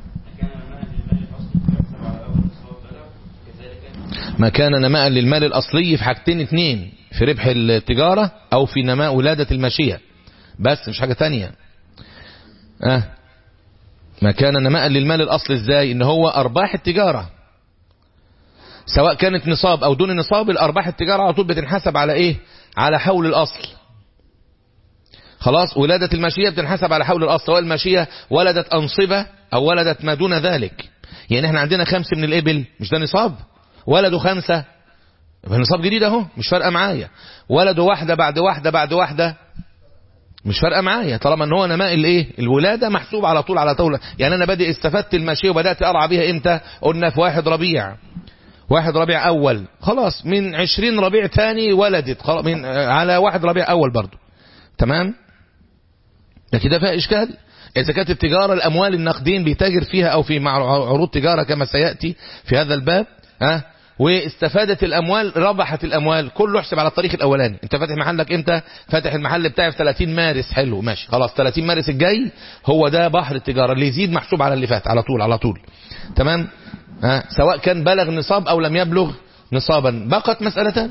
ما كان نماء للمال الأصلي في حاجتين اتنين في ربح التجارة أو في نماء ولادة الماشية بس مش حاجة تانية أه ما كان نماء للمال الأصلي ازاي ان هو أرباح التجارة سواء كانت نصاب أو دون نصاب الأرباح التجارة على طول بتنحسب على إيه على حول الأصل خلاص ولادة الماشية بتنحسب على حول الأصل سواء الماشية ولدت أنصبة أو ولدت ما دون ذلك يعني احنا عندنا خمس من الإبل مش ده نصاب ولدوا خمسة يبقى نصاب جديد اهو مش فارقة معايا ولدوا واحدة بعد واحدة بعد واحدة مش فارقة معايا طالما ان هو نماء الايه الولادة محسوب على طول على طول يعني انا بادئ استفدت الماشية وبدأت ارعى بيها امتى قلنا في واحد ربيع واحد ربيع اول خلاص من عشرين ربيع ثاني ولدت خلاص من على واحد ربيع اول برضو تمام لكن ده فيها اشكال إذا كانت التجارة الأموال النقدين بيتاجر فيها أو في مع عروض تجارة كما سيأتي في هذا الباب ها واستفادت الأموال ربحت الأموال كله يحسب على الطريق الأولاني أنت فاتح محلك إمتى فاتح المحل بتاعي في 30 مارس حلو ماشي خلاص 30 مارس الجاي هو ده بحر التجارة اللي يزيد محسوب على اللي فات على طول على طول تمام ها سواء كان بلغ نصاب أو لم يبلغ نصابا بقت مسألتان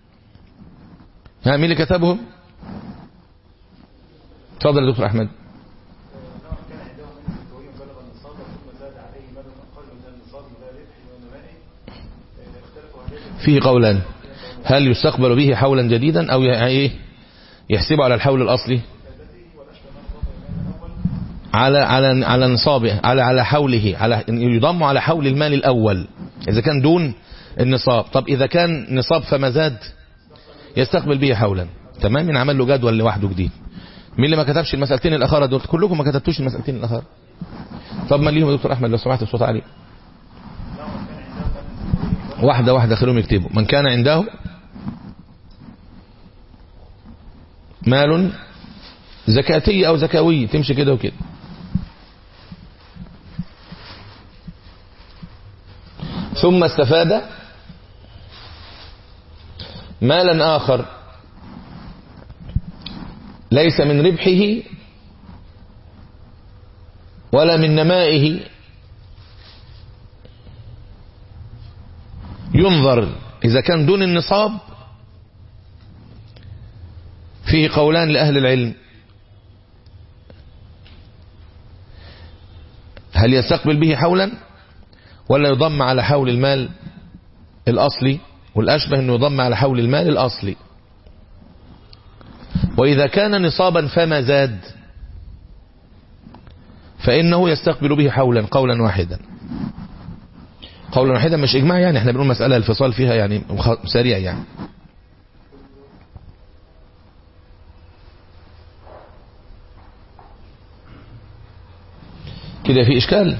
ها مين اللي كتبهم اتفضل يا دكتور أحمد فيه قولان هل يستقبل به حولا جديدا او ايه يحسبه على الحول الاصلي على على على نصابه على على حوله على يضم على حول المال الاول اذا كان دون النصاب طب اذا كان نصاب فما زاد يستقبل به حولا تمام نعمل له جدول لوحده جديد مين اللي ما كتبش المسألتين الاخرى دول كلكم ما كتبتوش المسألتين الاخرى طب ما ليهم يا دكتور احمد لو سمحت الصوت عالي واحدة واحدة خلوهم يكتبوا من كان عنده مال زكاتي أو زكاوي تمشي كده وكده ثم استفاد مالا آخر ليس من ربحه ولا من نمائه ينظر إذا كان دون النصاب فيه قولان لأهل العلم هل يستقبل به حولا ولا يضم على حول المال الأصلي والأشبه أنه يضم على حول المال الأصلي وإذا كان نصابا فما زاد فإنه يستقبل به حولا قولا واحدا قولا واحدا مش إجماع يعني احنا بنقول مسألة الفصال فيها يعني سريع يعني كده في إشكال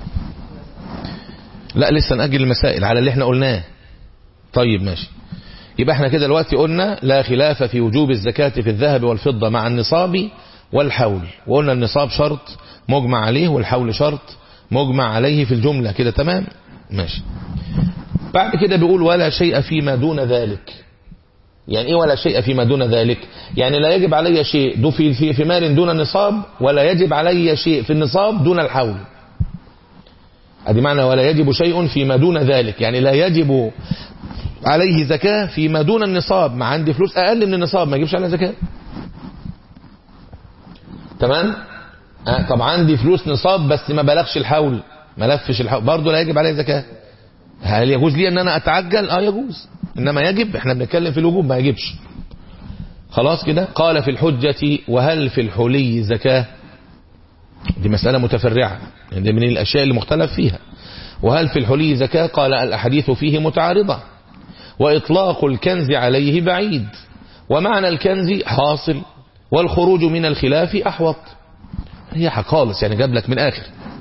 لا لسه نأجل المسائل على اللي احنا قلناه طيب ماشي يبقى احنا كده دلوقتي قلنا لا خلاف في وجوب الزكاة في الذهب والفضة مع النصاب والحول وقلنا النصاب شرط مجمع عليه والحول شرط مجمع عليه في الجملة كده تمام ماشي بعد كده بيقول ولا شيء فيما دون ذلك يعني ايه ولا شيء فيما دون ذلك يعني لا يجب علي شيء دو في, في, في مال دون النصاب ولا يجب علي شيء في النصاب دون الحول ادي معنى ولا يجب شيء فيما دون ذلك يعني لا يجب عليه زكاة فيما دون النصاب ما عندي فلوس اقل من النصاب ما يجيبش عليها زكاة تمام آه طب عندي فلوس نصاب بس ما بلغش الحول ما لفش الحول برضه لا يجب عليه زكاه هل يجوز لي ان انا اتعجل اه يجوز انما يجب احنا بنتكلم في الوجوب ما يجبش خلاص كده قال في الحجة وهل في الحلي زكاة دي مسألة متفرعة دي من الأشياء اللي مختلف فيها وهل في الحلي زكاة قال الأحاديث فيه متعارضة وإطلاق الكنز عليه بعيد ومعنى الكنز حاصل والخروج من الخلاف أحوط هي خالص يعني جاب لك من آخر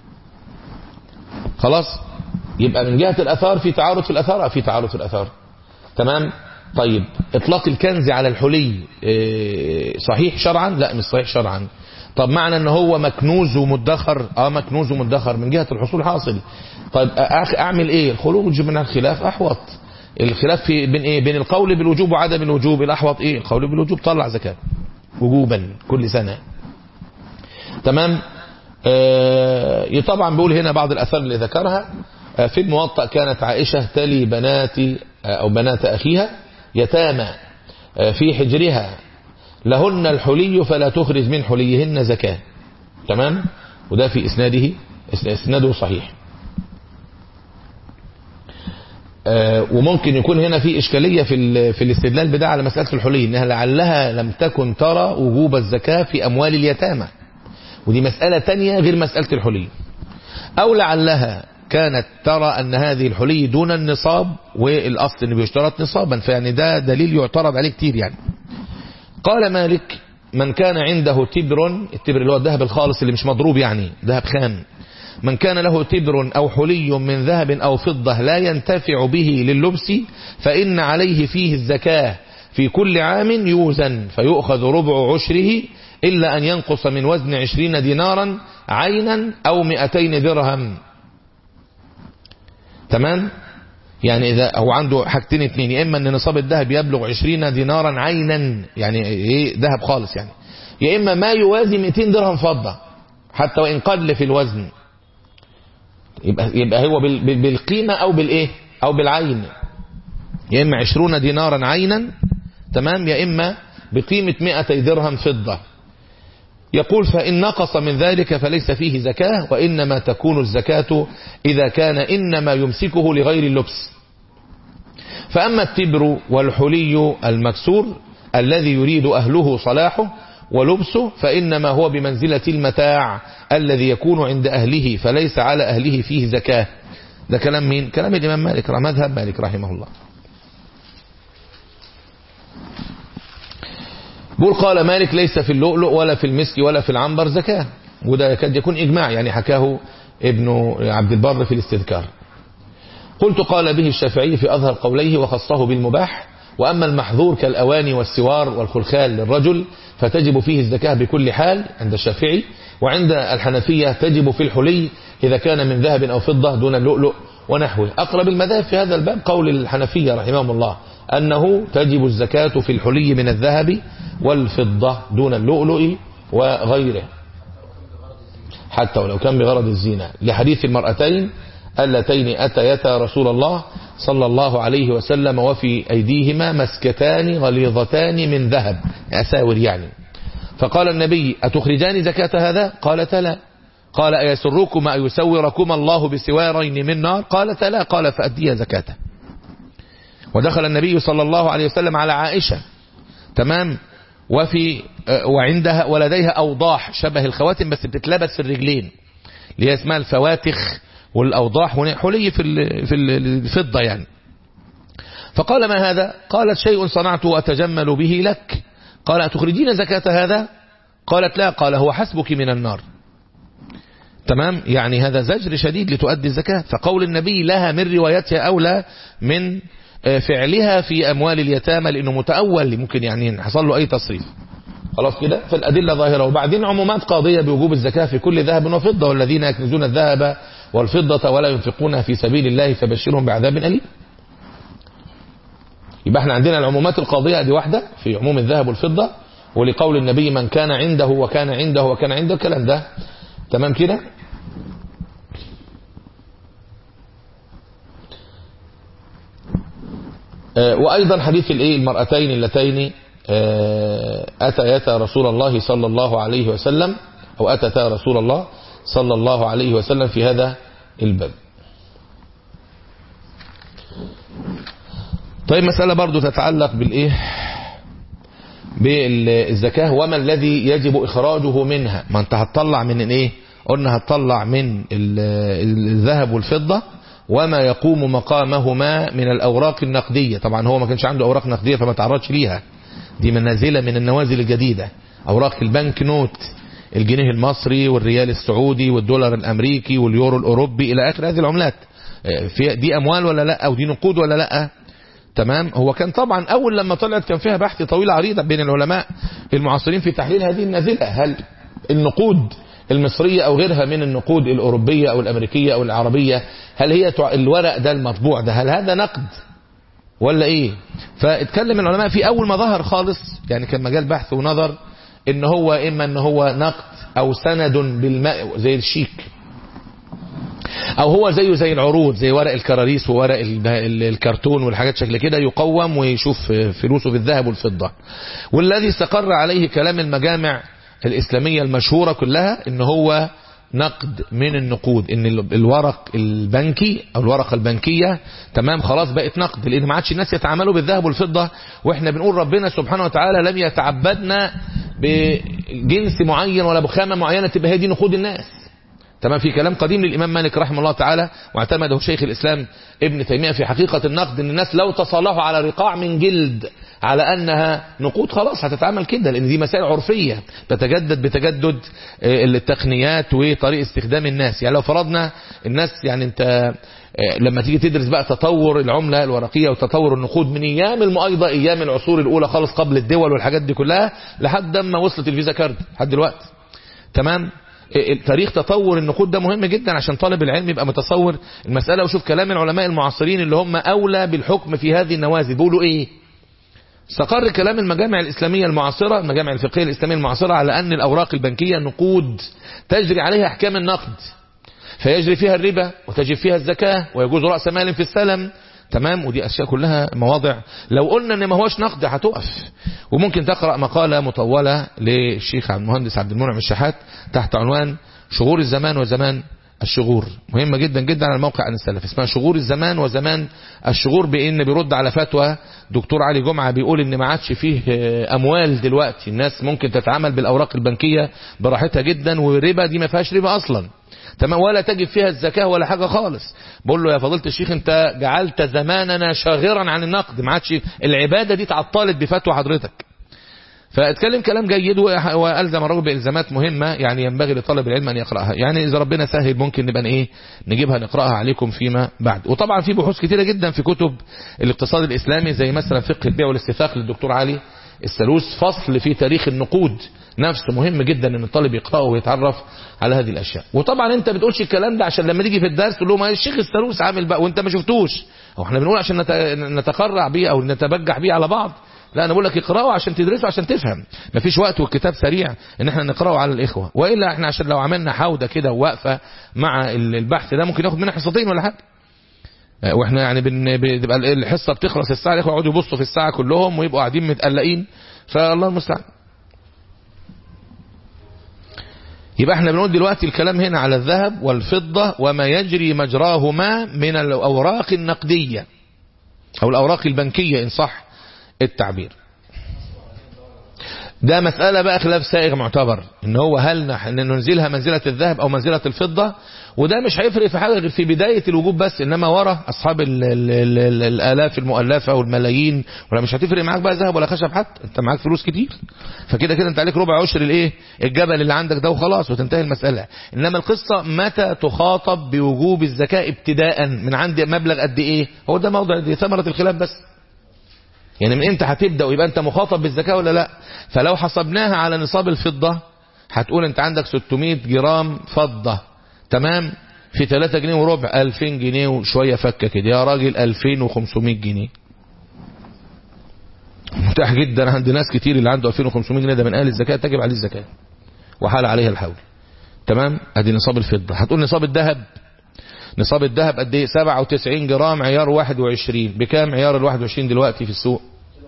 خلاص يبقى من جهة الأثار في تعارض في الأثار في تعارض في الأثار تمام طيب اطلاق الكنز على الحلي إيه صحيح شرعا لا مش صحيح شرعا طب معنى ان هو مكنوز ومدخر اه مكنوز ومدخر من جهة الحصول حاصل طيب اعمل ايه الخروج من الخلاف احوط الخلاف في بين ايه بين القول بالوجوب وعدم الوجوب الاحوط ايه القول بالوجوب طلع زكاة وجوبا كل سنة تمام آه طبعا بيقول هنا بعض الاثار اللي ذكرها آه في الموطأ كانت عائشة تلي بنات آه او بنات اخيها يتامى في حجرها لهن الحلي فلا تخرج من حليهن زكاة تمام وده في اسناده اسناده صحيح وممكن يكون هنا في إشكالية في في الاستدلال بدا على مسألة الحلي إنها لعلها لم تكن ترى وجوب الزكاة في أموال اليتامى ودي مسألة تانية غير مسألة الحلي أو لعلها كانت ترى أن هذه الحلي دون النصاب والأصل أنه بيشترط نصابا فيعني ده دليل يعترض عليه كتير يعني قال مالك من كان عنده تبر التبر اللي هو الذهب الخالص اللي مش مضروب يعني ذهب خام من كان له تبر أو حلي من ذهب أو فضة لا ينتفع به لللبس فإن عليه فيه الزكاة في كل عام يوزن فيؤخذ ربع عشره إلا أن ينقص من وزن عشرين دينارا عينا أو مئتين درهم تمام يعني إذا هو عنده حاجتين اتنين يا إما أن نصاب الذهب يبلغ عشرين دينارا عينا يعني إيه ذهب خالص يعني يا إما ما يوازي 200 درهم فضة حتى وإن قل في الوزن يبقى, يبقى هو بالقيمة أو بالإيه أو بالعين يا إما عشرون دينارا عينا تمام يا إما بقيمة 200 درهم فضة يقول فإن نقص من ذلك فليس فيه زكاة وإنما تكون الزكاة إذا كان إنما يمسكه لغير اللبس فأما التبر والحلي المكسور الذي يريد أهله صلاحه ولبسه فإنما هو بمنزلة المتاع الذي يكون عند أهله فليس على أهله فيه زكاة ده كلام مين؟ كلام الإمام مالك مذهب مالك رحمه الله بقول قال مالك ليس في اللؤلؤ ولا في المسك ولا في العنبر زكاة وده يكاد يكون إجماع يعني حكاه ابن عبد البر في الاستذكار قلت قال به الشافعي في أظهر قوليه وخصه بالمباح وأما المحظور كالأواني والسوار والخلخال للرجل فتجب فيه الزكاة بكل حال عند الشافعي وعند الحنفية تجب في الحلي إذا كان من ذهب أو فضة دون اللؤلؤ ونحوه أقرب المذاهب في هذا الباب قول الحنفية رحمهم الله أنه تجب الزكاة في الحلي من الذهب والفضة دون اللؤلؤ وغيره حتى ولو كان بغرض الزينة لحديث المرأتين اللتين أتيتا رسول الله صلى الله عليه وسلم وفي أيديهما مسكتان غليظتان من ذهب أساور يعني فقال النبي أتخرجان زكاة هذا قالت لا قال أيسركم أن يسوركم الله بسوارين من نار قالت لا قال فأديها زكاته ودخل النبي صلى الله عليه وسلم على عائشة تمام وفي وعندها ولديها أوضاح شبه الخواتم بس بتتلبس في الرجلين اللي هي اسمها الفواتخ والأوضاح حلي في في الفضة يعني فقال ما هذا قالت شيء صنعته أتجمل به لك قال أتخرجين زكاة هذا قالت لا قال هو حسبك من النار تمام يعني هذا زجر شديد لتؤدي الزكاة فقول النبي لها من روايتها أولى من فعلها في أموال اليتامى لأنه متأول ممكن يعني حصل له أي تصريف خلاص كده فالأدلة ظاهرة وبعدين عمومات قاضية بوجوب الزكاة في كل ذهب وفضة والذين يكنزون الذهب والفضة ولا ينفقونها في سبيل الله فبشرهم بعذاب أليم يبقى احنا عندنا العمومات القاضية دي واحدة في عموم الذهب والفضة ولقول النبي من كان عنده وكان عنده وكان عنده الكلام ده تمام كده وأيضا حديث الايه المرأتين اللتين أتيتا رسول الله صلى الله عليه وسلم أو أتتا رسول الله صلى الله عليه وسلم في هذا الباب طيب مسألة برضو تتعلق بالإيه بالزكاة وما الذي يجب إخراجه منها ما أنت هتطلع من إيه قلنا هتطلع من الذهب والفضة وما يقوم مقامهما من الأوراق النقدية طبعا هو ما كانش عنده أوراق نقدية فما تعرضش ليها دي منازلة من النوازل الجديدة أوراق البنك نوت الجنيه المصري والريال السعودي والدولار الأمريكي واليورو الأوروبي إلى آخر هذه العملات في دي أموال ولا لا أو دي نقود ولا لا تمام هو كان طبعا أول لما طلعت كان فيها بحث طويل عريض بين العلماء المعاصرين في تحليل هذه النازلة هل النقود المصرية أو غيرها من النقود الأوروبية أو الأمريكية أو العربية هل هي الورق ده المطبوع ده هل هذا نقد ولا إيه فاتكلم العلماء في أول ما ظهر خالص يعني كان مجال بحث ونظر إن هو إما إن هو نقد أو سند بالماء زي الشيك او هو زيه زي العروض زي ورق الكراريس وورق الكرتون والحاجات شكل كده يقوم ويشوف فلوسه في الذهب والفضة والذي استقر عليه كلام المجامع الإسلامية المشهورة كلها ان هو نقد من النقود ان الورق البنكي او الورقة البنكية تمام خلاص بقت نقد لان ما عادش الناس يتعاملوا بالذهب والفضة واحنا بنقول ربنا سبحانه وتعالى لم يتعبدنا بجنس معين ولا بخامة معينة تبقى هي دي نقود الناس تمام في كلام قديم للإمام مالك رحمه الله تعالى واعتمده شيخ الإسلام ابن تيمية في حقيقة النقد ان الناس لو تصالحوا على رقاع من جلد على أنها نقود خلاص هتتعامل كده لأن دي مسائل عرفية تتجدد بتجدد التقنيات وطريق استخدام الناس يعني لو فرضنا الناس يعني انت لما تيجي تدرس بقى تطور العملة الورقية وتطور النقود من ايام المؤيضة ايام العصور الاولى خالص قبل الدول والحاجات دي كلها لحد ما وصلت الفيزا كارد لحد دلوقتي تمام تاريخ تطور النقود ده مهم جدا عشان طالب العلم يبقى متصور المسألة وشوف كلام العلماء المعاصرين اللي هم أولى بالحكم في هذه النوازل بيقولوا إيه استقر كلام المجامع الإسلامية المعاصرة المجامع الفقهية الإسلامية المعاصرة على أن الأوراق البنكية نقود تجري عليها أحكام النقد فيجري فيها الربا وتجب فيها الزكاة ويجوز رأس مال في السلم تمام ودي أشياء كلها مواضع لو قلنا ان ما هوش نقد هتقف وممكن تقرأ مقالة مطولة للشيخ عبد المهندس عبد المنعم الشحات تحت عنوان شغور الزمان وزمان الشغور مهمة جدا جدا على الموقع عن السلف اسمها شغور الزمان وزمان الشغور بان بيرد على فتوى دكتور علي جمعة بيقول ان ما عادش فيه اموال دلوقتي الناس ممكن تتعامل بالاوراق البنكية براحتها جدا والربا دي ما فيهاش ربا اصلا تمام ولا تجب فيها الزكاة ولا حاجة خالص بقول له يا فضيلة الشيخ انت جعلت زماننا شاغرا عن النقد ما عادش العبادة دي تعطلت بفتوى حضرتك فاتكلم كلام جيد والزم الرجل بالزامات مهمه يعني ينبغي لطالب العلم ان يقراها يعني اذا ربنا سهل ممكن نبقى ايه نجيبها نقراها عليكم فيما بعد وطبعا في بحوث كتيره جدا في كتب الاقتصاد الاسلامي زي مثلا فقه البيع والاستثاق للدكتور علي السلوس فصل في تاريخ النقود نفس مهم جدا ان الطالب يقراه ويتعرف على هذه الاشياء وطبعا انت بتقولش الكلام ده عشان لما تيجي في الدرس تقول لهم الشيخ السلوس عامل بقى وانت ما شفتوش او احنا بنقول عشان نتقرع بيه او نتبجح بيه على بعض لا انا بقول لك اقراه عشان تدرسه عشان تفهم مفيش وقت والكتاب سريع ان احنا نقراه على الاخوه والا احنا عشان لو عملنا حوده كده وواقفه مع البحث ده ممكن ياخد منا حصتين ولا حاجه واحنا يعني بتبقى الحصه بتخلص الساعه الاخوه يقعدوا يبصوا في الساعه كلهم ويبقوا قاعدين متقلقين فالله المستعان يبقى احنا بنقول دلوقتي الكلام هنا على الذهب والفضة وما يجري مجراهما من الأوراق النقدية أو الأوراق البنكية إن صح التعبير ده مسألة بقى خلاف سائغ معتبر ان هو هل ننزلها منزلة الذهب او منزلة الفضة وده مش هيفرق في حاجة غير في بداية الوجوب بس انما ورا اصحاب ال ال ال ال الالاف المؤلفة والملايين ولا مش هتفرق معاك بقى ذهب ولا خشب حتى انت معاك فلوس كتير فكده كده انت عليك ربع عشر الايه الجبل اللي عندك ده وخلاص وتنتهي المسألة انما القصة متى تخاطب بوجوب الزكاة ابتداء من عند مبلغ قد ايه هو ده موضع دي ثمرة الخلاف بس يعني من امتى هتبدأ ويبقى انت مخاطب بالزكاة ولا لا فلو حسبناها على نصاب الفضة هتقول انت عندك 600 جرام فضة تمام في 3 جنيه وربع 2000 جنيه وشوية فكة كده يا راجل 2500 جنيه متاح جدا عند ناس كتير اللي عنده 2500 جنيه ده من اهل الزكاة تجب عليه الزكاة وحال عليها الحول تمام ادي نصاب الفضة هتقول نصاب الذهب نصاب الذهب قد ايه 97 جرام عيار 21 بكام عيار ال 21 دلوقتي في السوق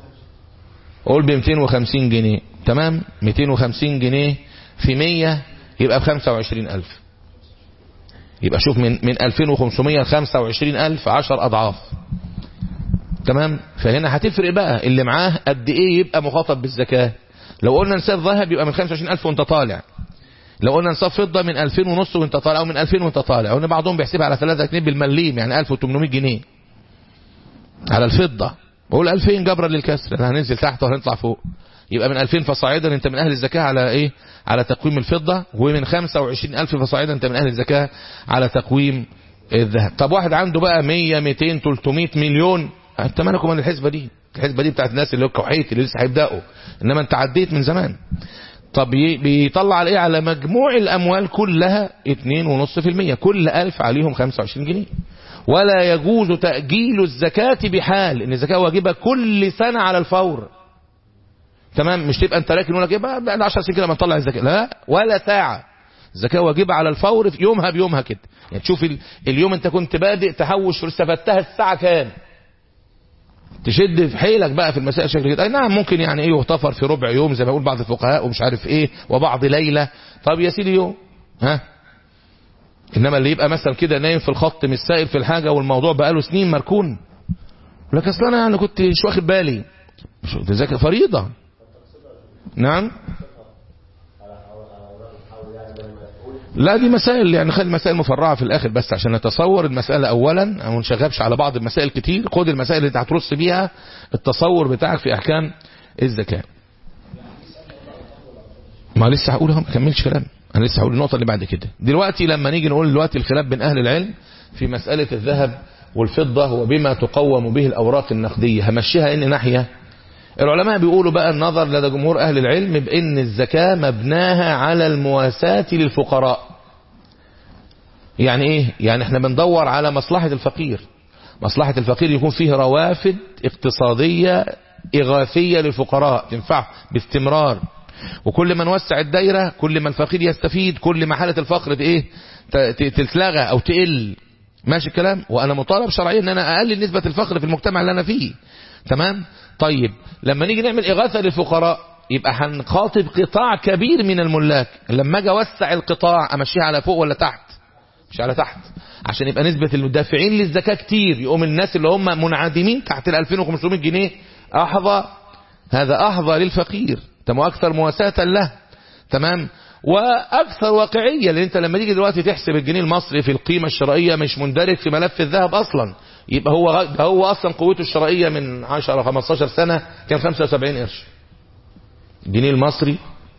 قول ب 250 جنيه تمام 250 جنيه في 100 يبقى ب 25000 يبقى شوف من من 2500 ل 25000 10 اضعاف تمام فهنا هتفرق بقى اللي معاه قد ايه يبقى مخاطب بالزكاه لو قلنا نصاب ذهب يبقى من 25000 وانت طالع لو قلنا نصاب فضه من 2000 ونص وانت طالع او من 2000 وانت طالع قلنا بعضهم بيحسبها على 3 جنيه بالمليم يعني 1800 جنيه على الفضه بقول 2000 جبرا للكسر احنا هننزل تحت وهنطلع فوق يبقى من 2000 فصاعدا انت من اهل الزكاه على ايه على تقويم الفضه ومن 25000 فصاعدا انت من اهل الزكاه على تقويم الذهب طب واحد عنده بقى 100 200 300 مليون انت مالك من الحسبه دي الحسبه دي بتاعت الناس اللي هو كوحيت اللي لسه هيبداوا انما انت عديت من زمان طب ي- بيطلع على ايه على مجموع الاموال كلها 2.5% كل 1000 عليهم 25 جنيه ولا يجوز تأجيل الزكاة بحال ان الزكاة واجبة كل سنة على الفور تمام مش تبقى انت راكن يقول لك ايه بقى بعد 10 سنين كده ما نطلع الزكاة لا ولا ساعة الزكاة واجبة على الفور في يومها بيومها كده يعني تشوف ال- اليوم انت كنت بادئ تحوش استفدتها الساعة كام تشد في حيلك بقى في المسائل شكل كده اي نعم ممكن يعني ايه يغتفر في ربع يوم زي ما يقول بعض الفقهاء ومش عارف ايه وبعض ليلة طب يا سيدي يوم ها انما اللي يبقى مثلا كده نايم في الخط مش سائل في الحاجة والموضوع بقاله سنين مركون يقول لك اصل انا يعني كنت مش واخد بالي مش تذاكر فريضة نعم لا دي مسائل يعني خلي مسائل مفرعة في الآخر بس عشان نتصور المسألة أولا أو نشغبش على بعض المسائل كتير خد المسائل اللي انت هترص بيها التصور بتاعك في أحكام الزكاة ما لسه هقول اهو ما كملش كلام انا لسه هقول النقطة اللي بعد كده دلوقتي لما نيجي نقول دلوقتي الخلاف بين أهل العلم في مسألة الذهب والفضة وبما تقوم به الأوراق النقدية همشيها إن ناحية العلماء بيقولوا بقى النظر لدى جمهور أهل العلم بأن الزكاة مبناها على المواساة للفقراء يعني ايه يعني احنا بندور على مصلحة الفقير مصلحة الفقير يكون فيه روافد اقتصادية إغاثية للفقراء تنفع باستمرار وكل ما نوسع الدايرة كل ما الفقير يستفيد كل ما حالة الفقر دي ايه ت- ت- تتلغى او تقل ماشي الكلام وانا مطالب شرعيا ان انا اقلل نسبة الفقر في المجتمع اللي انا فيه تمام طيب لما نيجي نعمل اغاثة للفقراء يبقى هنخاطب قطاع كبير من الملاك لما اجي اوسع القطاع امشيها على فوق ولا تحت مش على تحت عشان يبقى نسبة المدافعين للزكاة كتير يقوم الناس اللي هم منعدمين تحت ال 2500 جنيه احظى هذا احظى للفقير تمام اكثر مواساة له تمام واكثر واقعية لان انت لما تيجي دلوقتي تحسب الجنيه المصري في القيمة الشرائية مش مندرج في ملف الذهب اصلا يبقى هو غ- ده هو اصلا قوته الشرائية من 10 15 سنة كان 75 قرش الجنيه المصري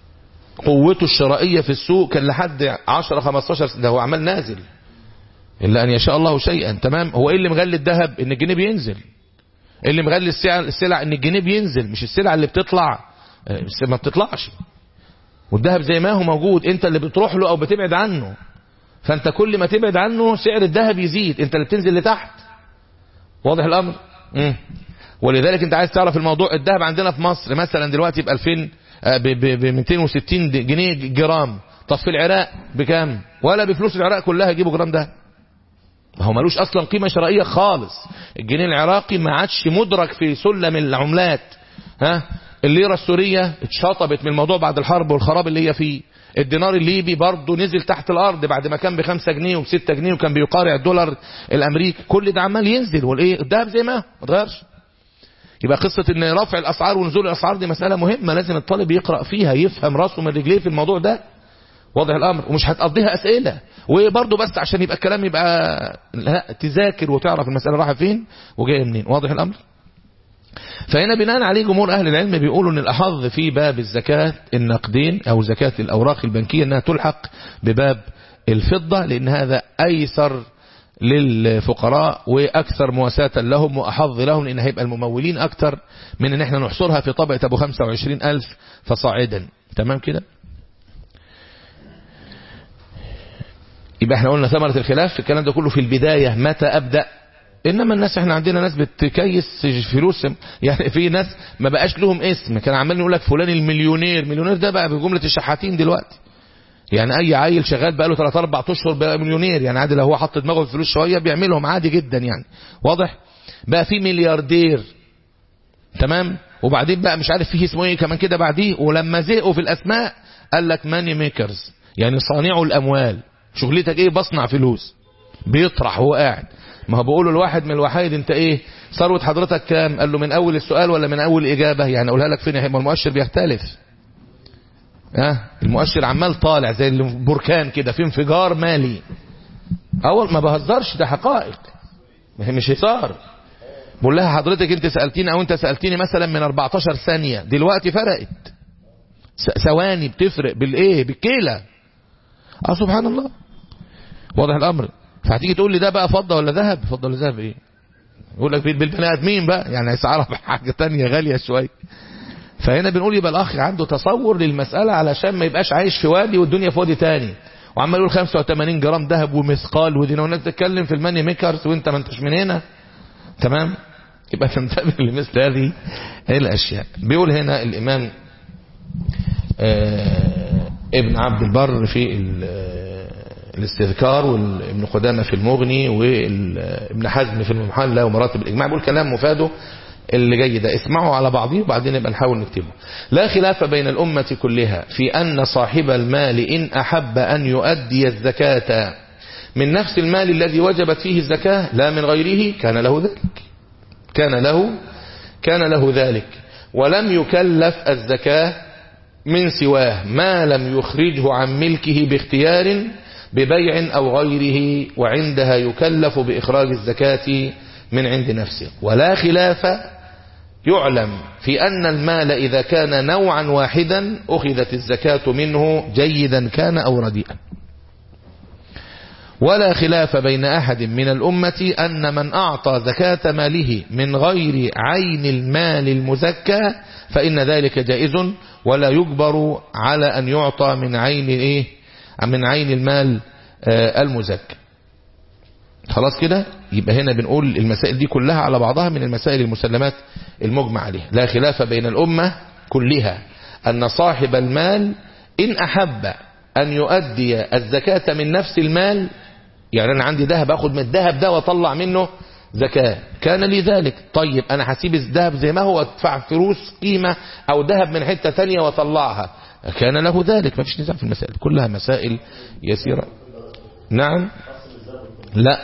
قوته الشرائية في السوق كان لحد 10 15 سنة ده هو عمال نازل إلا أن يشاء الله شيئا تمام هو إيه اللي مغلي الذهب إن الجنيه بينزل إيه اللي مغلي السلع, السلع إن الجنيه بينزل مش السلع اللي بتطلع آه، بس ما بتطلعش والذهب زي ما هو موجود انت اللي بتروح له او بتبعد عنه فانت كل ما تبعد عنه سعر الذهب يزيد انت اللي بتنزل لتحت واضح الامر مم. ولذلك انت عايز تعرف الموضوع الذهب عندنا في مصر مثلا دلوقتي ب 2000 آه، ب ب- ب 260 جنيه جرام طب في العراق بكام ولا بفلوس العراق كلها يجيبوا جرام ده ما هو ملوش اصلا قيمه شرائيه خالص الجنيه العراقي ما عادش مدرك في سلم العملات ها الليره السوريه اتشطبت من الموضوع بعد الحرب والخراب اللي هي فيه الدينار الليبي برضه نزل تحت الارض بعد ما كان بخمسة جنيه وبستة جنيه وكان بيقارع الدولار الامريكي كل ده عمال ينزل والايه الذهب زي ما هو، ما اتغيرش يبقى قصة ان رفع الاسعار ونزول الاسعار دي مسألة مهمة لازم الطالب يقرأ فيها يفهم راسه من رجليه في الموضوع ده واضح الامر ومش هتقضيها اسئله وبرضه بس عشان يبقى الكلام يبقى لا تذاكر وتعرف المساله رايحه فين وجايه منين واضح الامر فهنا بناء عليه جمهور اهل العلم بيقولوا ان الاحظ في باب الزكاه النقدين او زكاه الاوراق البنكيه انها تلحق بباب الفضه لان هذا ايسر للفقراء واكثر مواساة لهم واحظ لهم لان هيبقى الممولين اكثر من ان احنا نحصرها في طبقه ابو 25 الف فصاعدا تمام كده يبقى احنا قلنا ثمرة الخلاف في الكلام ده كله في البداية متى أبدأ إنما الناس احنا عندنا ناس بتكيس فلوس يعني في ناس ما بقاش لهم اسم كان عمال يقول لك فلان المليونير مليونير ده بقى بجملة الشحاتين دلوقتي يعني اي عيل شغال بقى له 3 4 اشهر بقى مليونير يعني عادي لو هو حط دماغه في فلوس شويه بيعملهم عادي جدا يعني واضح بقى في ملياردير تمام وبعدين بقى مش عارف فيه اسمه ايه كمان كده بعديه ولما زهقوا في الاسماء قال لك ماني ميكرز يعني صانع الأموال شغلتك ايه بصنع فلوس بيطرح هو قاعد ما هو بيقولوا الواحد من الوحيد انت ايه ثروه حضرتك كام قال له من اول السؤال ولا من اول الاجابه يعني اقولها لك فين ما المؤشر بيختلف ها المؤشر عمال طالع زي البركان كده في انفجار مالي اول ما بهزرش ده حقائق ما هي مش هزار بقول لها حضرتك انت سالتيني او انت سالتيني مثلا من 14 ثانيه دلوقتي فرقت ثواني بتفرق بالايه بالكيله اه سبحان الله واضح الامر فهتيجي تقول لي ده بقى فضه ولا ذهب فضه ولا ذهب ايه يقول لك بالبني ادمين بقى يعني اسعارها بحاجه تانية غاليه شويه فهنا بنقول يبقى الاخ عنده تصور للمساله علشان ما يبقاش عايش في وادي والدنيا في وادي تاني وعمال يقول 85 جرام ذهب ومثقال ودي هناك تتكلم في الماني ميكرز وانت ما انتش من هنا تمام يبقى تنتبه لمثل هذه الاشياء بيقول هنا الامام آه ابن عبد البر في الاستذكار وابن قدامة في المغني وابن حزم في المحلة ومراتب الإجماع بيقول كلام مفاده اللي جاي ده اسمعوا على بعضه وبعدين نبقى نحاول نكتبه لا خلاف بين الأمة كلها في أن صاحب المال إن أحب أن يؤدي الزكاة من نفس المال الذي وجبت فيه الزكاة لا من غيره كان له ذلك كان له كان له ذلك ولم يكلف الزكاة من سواه ما لم يخرجه عن ملكه باختيار ببيع أو غيره وعندها يكلف بإخراج الزكاة من عند نفسه ولا خلاف يعلم في أن المال إذا كان نوعا واحدا أخذت الزكاة منه جيدا كان أو رديئا ولا خلاف بين أحد من الأمة أن من أعطى زكاة ماله من غير عين المال المزكى فإن ذلك جائز ولا يجبر على أن يعطى من عين إيه من عين المال المزكى خلاص كده يبقى هنا بنقول المسائل دي كلها على بعضها من المسائل المسلمات المجمع عليها لا خلاف بين الأمة كلها أن صاحب المال إن أحب أن يؤدي الزكاة من نفس المال يعني أنا عندي ذهب أخذ من الذهب ده وأطلع منه زكاة كان لي ذلك طيب أنا هسيب الذهب زي ما هو أدفع فلوس قيمة أو ذهب من حتة ثانية وأطلعها كان له ذلك ما فيش نزاع في المسائل كلها مسائل يسيرة نعم لا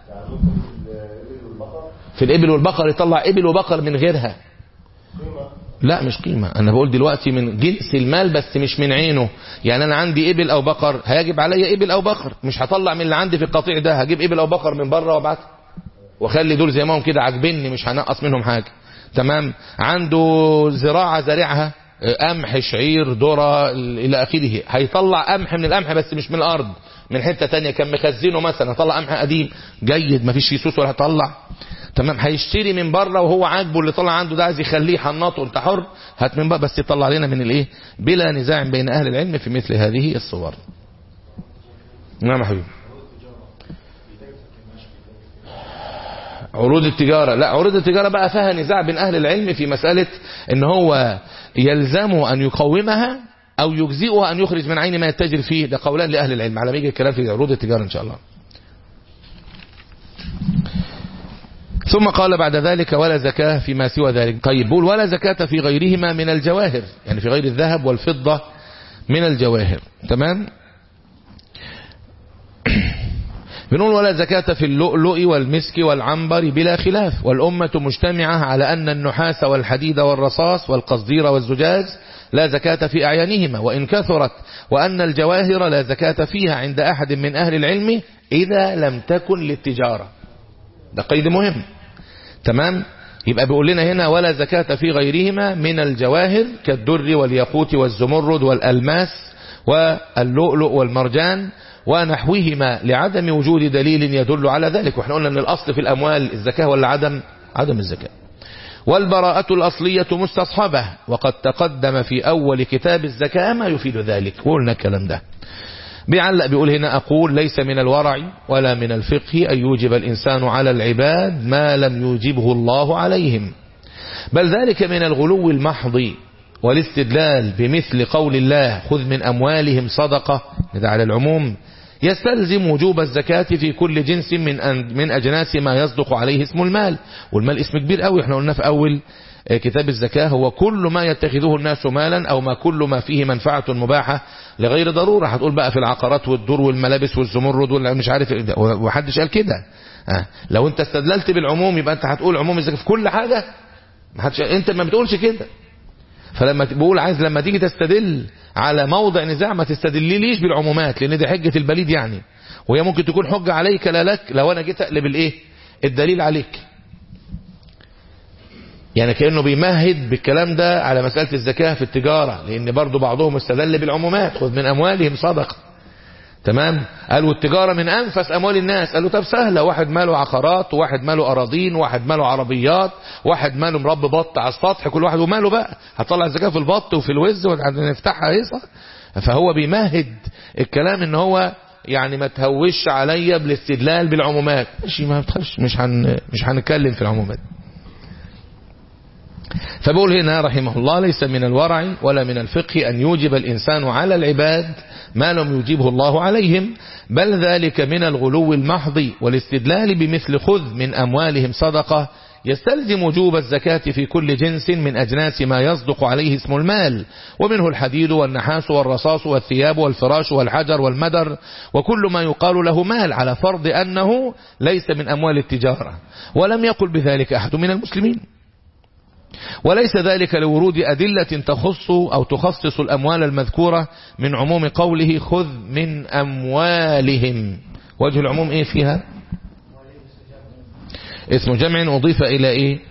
في الإبل والبقر يطلع إبل وبقر من غيرها لا مش قيمة أنا بقول دلوقتي من جنس المال بس مش من عينه يعني أنا عندي إبل أو بقر هيجب عليا إبل أو بقر مش هطلع من اللي عندي في القطيع ده هجيب إبل أو بقر من بره وابعتها واخلي دول زي ما هم كده عاجبني مش هنقص منهم حاجة تمام عنده زراعة زارعها قمح شعير ذره الى اخره هيطلع قمح من القمح بس مش من الارض من حته تانية كان مخزنه مثلا طلع قمح قديم جيد مفيش فيه ولا هطلع تمام هيشتري من بره وهو عاجبه اللي طلع عنده ده عايز يخليه حناطه انت حر هات من بره بس يطلع لنا من الايه بلا نزاع بين اهل العلم في مثل هذه الصور نعم يا حبيبي عروض التجارة لا عروض التجارة بقى فيها نزاع بين أهل العلم في مسألة ان هو يلزمه أن يقومها أو يجزئها أن يخرج من عين ما يتجر فيه ده قولان لأهل العلم على ما يجي الكلام في عروض التجارة إن شاء الله ثم قال بعد ذلك ولا زكاة فيما سوى ذلك طيب بقول ولا زكاة في غيرهما من الجواهر يعني في غير الذهب والفضة من الجواهر تمام بنقول ولا زكاة في اللؤلؤ والمسك والعنبر بلا خلاف والأمة مجتمعة على أن النحاس والحديد والرصاص والقصدير والزجاج لا زكاة في أعيانهما وإن كثرت وأن الجواهر لا زكاة فيها عند أحد من أهل العلم إذا لم تكن للتجارة ده قيد مهم تمام يبقى بيقول لنا هنا ولا زكاة في غيرهما من الجواهر كالدر والياقوت والزمرد والألماس واللؤلؤ والمرجان ونحوهما لعدم وجود دليل يدل على ذلك واحنا قلنا ان الاصل في الاموال الزكاة ولا عدم عدم الزكاة والبراءة الأصلية مستصحبة وقد تقدم في أول كتاب الزكاة ما يفيد ذلك قلنا الكلام ده بيعلق بيقول هنا أقول ليس من الورع ولا من الفقه أن يوجب الإنسان على العباد ما لم يوجبه الله عليهم بل ذلك من الغلو المحض والاستدلال بمثل قول الله خذ من أموالهم صدقة هذا على العموم يستلزم وجوب الزكاة في كل جنس من من أجناس ما يصدق عليه اسم المال والمال اسم كبير قوي احنا قلنا في أول كتاب الزكاة هو كل ما يتخذه الناس مالا أو ما كل ما فيه منفعة مباحة لغير ضرورة هتقول بقى في العقارات والدور والملابس والزمرد ومش عارف وحدش قال كده لو انت استدللت بالعموم يبقى انت هتقول عموم الزكاة في كل حاجة ما حدش انت ما بتقولش كده فلما بقول عايز لما تيجي تستدل على موضع نزاع ما تستدلليش بالعمومات لان دي حجة البليد يعني وهي ممكن تكون حجة عليك لا لك لو انا جيت اقلب الايه الدليل عليك يعني كأنه بيمهد بالكلام ده على مسألة الزكاة في التجارة لان برضو بعضهم استدل بالعمومات خذ من اموالهم صدقة تمام قالوا التجارة من أنفس أموال الناس قالوا طب سهلة واحد ماله عقارات وواحد ماله أراضين واحد ماله عربيات واحد ماله مربي بط على السطح كل واحد وماله بقى هتطلع الزكاة في البط وفي الوز ونفتحها هيصة فهو بيمهد الكلام ان هو يعني ما تهوش عليا بالاستدلال بالعمومات ماشي ما بتخش مش هن مش هنتكلم في العمومات فبقول هنا رحمه الله ليس من الورع ولا من الفقه أن يوجب الإنسان على العباد ما لم يجيبه الله عليهم بل ذلك من الغلو المحض والاستدلال بمثل خذ من أموالهم صدقة يستلزم وجوب الزكاة في كل جنس من أجناس ما يصدق عليه اسم المال ومنه الحديد والنحاس والرصاص والثياب والفراش والحجر والمدر وكل ما يقال له مال على فرض أنه ليس من أموال التجارة ولم يقل بذلك أحد من المسلمين وليس ذلك لورود أدلة تخص أو تخصص الأموال المذكورة من عموم قوله خذ من أموالهم وجه العموم إيه فيها اسم جمع أضيف إلى إيه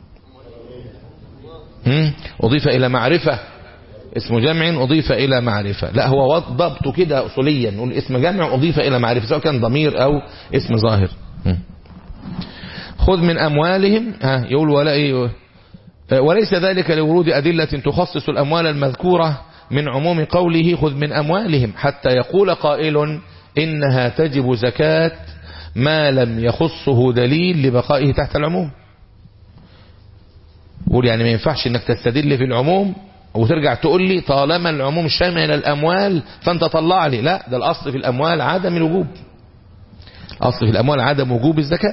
هم؟ أضيف إلى معرفة اسم جمع أضيف إلى معرفة لا هو ضبط كده أصوليا نقول اسم جمع أضيف إلى معرفة سواء كان ضمير أو اسم ظاهر هم. خذ من أموالهم ها يقول ولا إيه وليس ذلك لورود أدلة تخصص الأموال المذكورة من عموم قوله خذ من أموالهم حتى يقول قائل إنها تجب زكاة ما لم يخصه دليل لبقائه تحت العموم قول يعني ما ينفعش انك تستدل في العموم وترجع تقول لي طالما العموم شامل الأموال فانت طلع لي لا ده الأصل في الأموال عدم الوجوب أصل في الأموال عدم وجوب الزكاة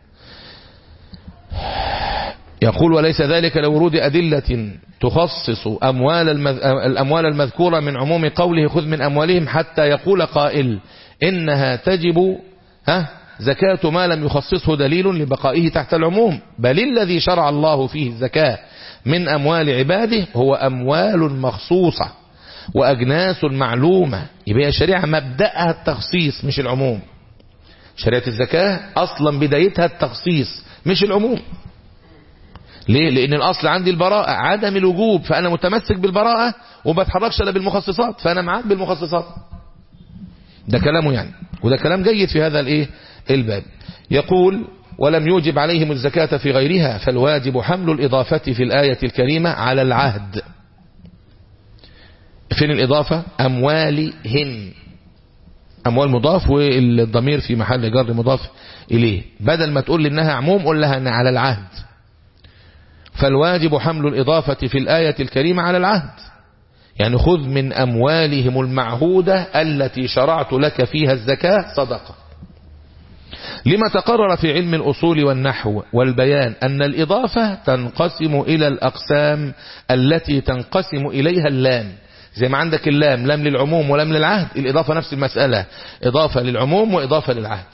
يقول وليس ذلك لورود أدلة تخصص أموال المذ... الأموال المذكورة من عموم قوله خذ من أموالهم حتى يقول قائل إنها تجب ها زكاة ما لم يخصصه دليل لبقائه تحت العموم بل الذي شرع الله فيه الزكاة من أموال عباده هو أموال مخصوصة وأجناس معلومة يبقى الشريعة مبدأها التخصيص مش العموم شريعة الزكاة أصلا بدايتها التخصيص مش العموم ليه لان الاصل عندي البراءة عدم الوجوب فانا متمسك بالبراءة وما بتحركش الا بالمخصصات فانا معاك بالمخصصات ده كلامه يعني وده كلام جيد في هذا الايه الباب يقول ولم يوجب عليهم الزكاة في غيرها فالواجب حمل الإضافة في الآية الكريمة على العهد فين الإضافة أموالهم أموال مضاف والضمير في محل جر مضاف إليه بدل ما تقول لي إنها عموم قول لها إن على العهد فالواجب حمل الإضافة في الآية الكريمة على العهد يعني خذ من أموالهم المعهودة التي شرعت لك فيها الزكاة صدقة لما تقرر في علم الأصول والنحو والبيان أن الإضافة تنقسم إلى الأقسام التي تنقسم إليها اللام زي ما عندك اللام لام للعموم ولام للعهد الإضافة نفس المسألة إضافة للعموم وإضافة للعهد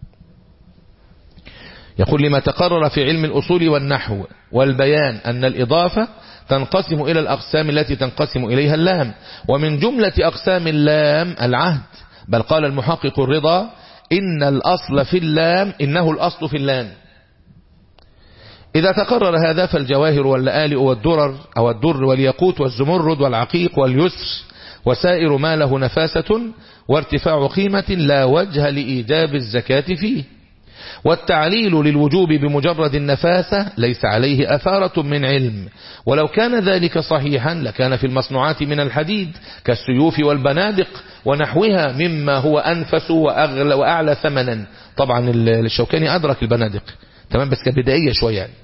يقول لما تقرر في علم الأصول والنحو والبيان أن الإضافة تنقسم إلى الأقسام التي تنقسم إليها اللام ومن جملة أقسام اللام العهد بل قال المحقق الرضا إن الأصل في اللام إنه الأصل في اللام إذا تقرر هذا فالجواهر واللآلئ والدرر أو الدر والياقوت والزمرد والعقيق واليسر وسائر ما له نفاسة وارتفاع قيمة لا وجه لإيجاب الزكاة فيه والتعليل للوجوب بمجرد النفاسة ليس عليه أثارة من علم ولو كان ذلك صحيحا لكان في المصنوعات من الحديد كالسيوف والبنادق ونحوها مما هو أنفس وأغلى وأعلى ثمنا طبعا الشوكاني أدرك البنادق تمام بس كبدائية شوية يعني.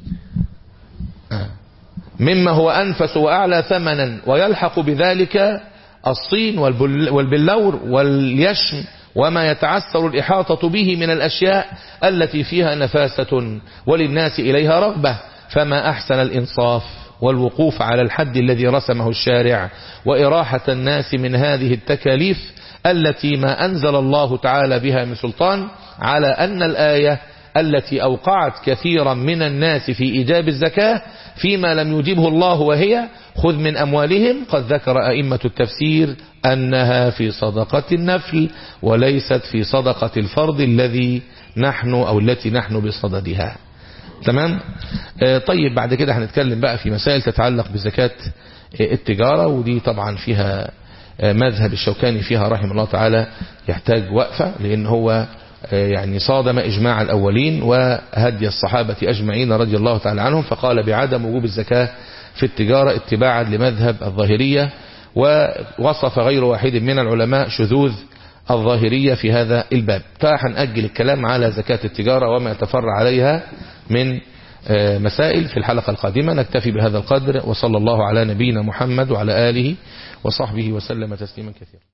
مما هو أنفس وأعلى ثمنا ويلحق بذلك الصين والبلور واليشم وما يتعسر الإحاطة به من الأشياء التي فيها نفاسة وللناس إليها رغبة فما أحسن الإنصاف والوقوف على الحد الذي رسمه الشارع وإراحة الناس من هذه التكاليف التي ما أنزل الله تعالى بها من سلطان على أن الآية التي أوقعت كثيرا من الناس في إيجاب الزكاة فيما لم يجيبه الله وهي خذ من أموالهم قد ذكر أئمة التفسير أنها في صدقة النفل وليست في صدقة الفرض الذي نحن أو التي نحن بصددها تمام آه طيب بعد كده هنتكلم بقى في مسائل تتعلق بزكاة آه التجارة ودي طبعا فيها آه مذهب الشوكاني فيها رحمه الله تعالى يحتاج وقفة لأن هو يعني صادم إجماع الأولين وهدي الصحابة أجمعين رضي الله تعالى عنهم فقال بعدم وجوب الزكاة في التجارة اتباعا لمذهب الظاهرية ووصف غير واحد من العلماء شذوذ الظاهرية في هذا الباب فهنأجل الكلام على زكاة التجارة وما يتفرع عليها من مسائل في الحلقة القادمة نكتفي بهذا القدر وصلى الله على نبينا محمد وعلى آله وصحبه وسلم تسليما كثيرا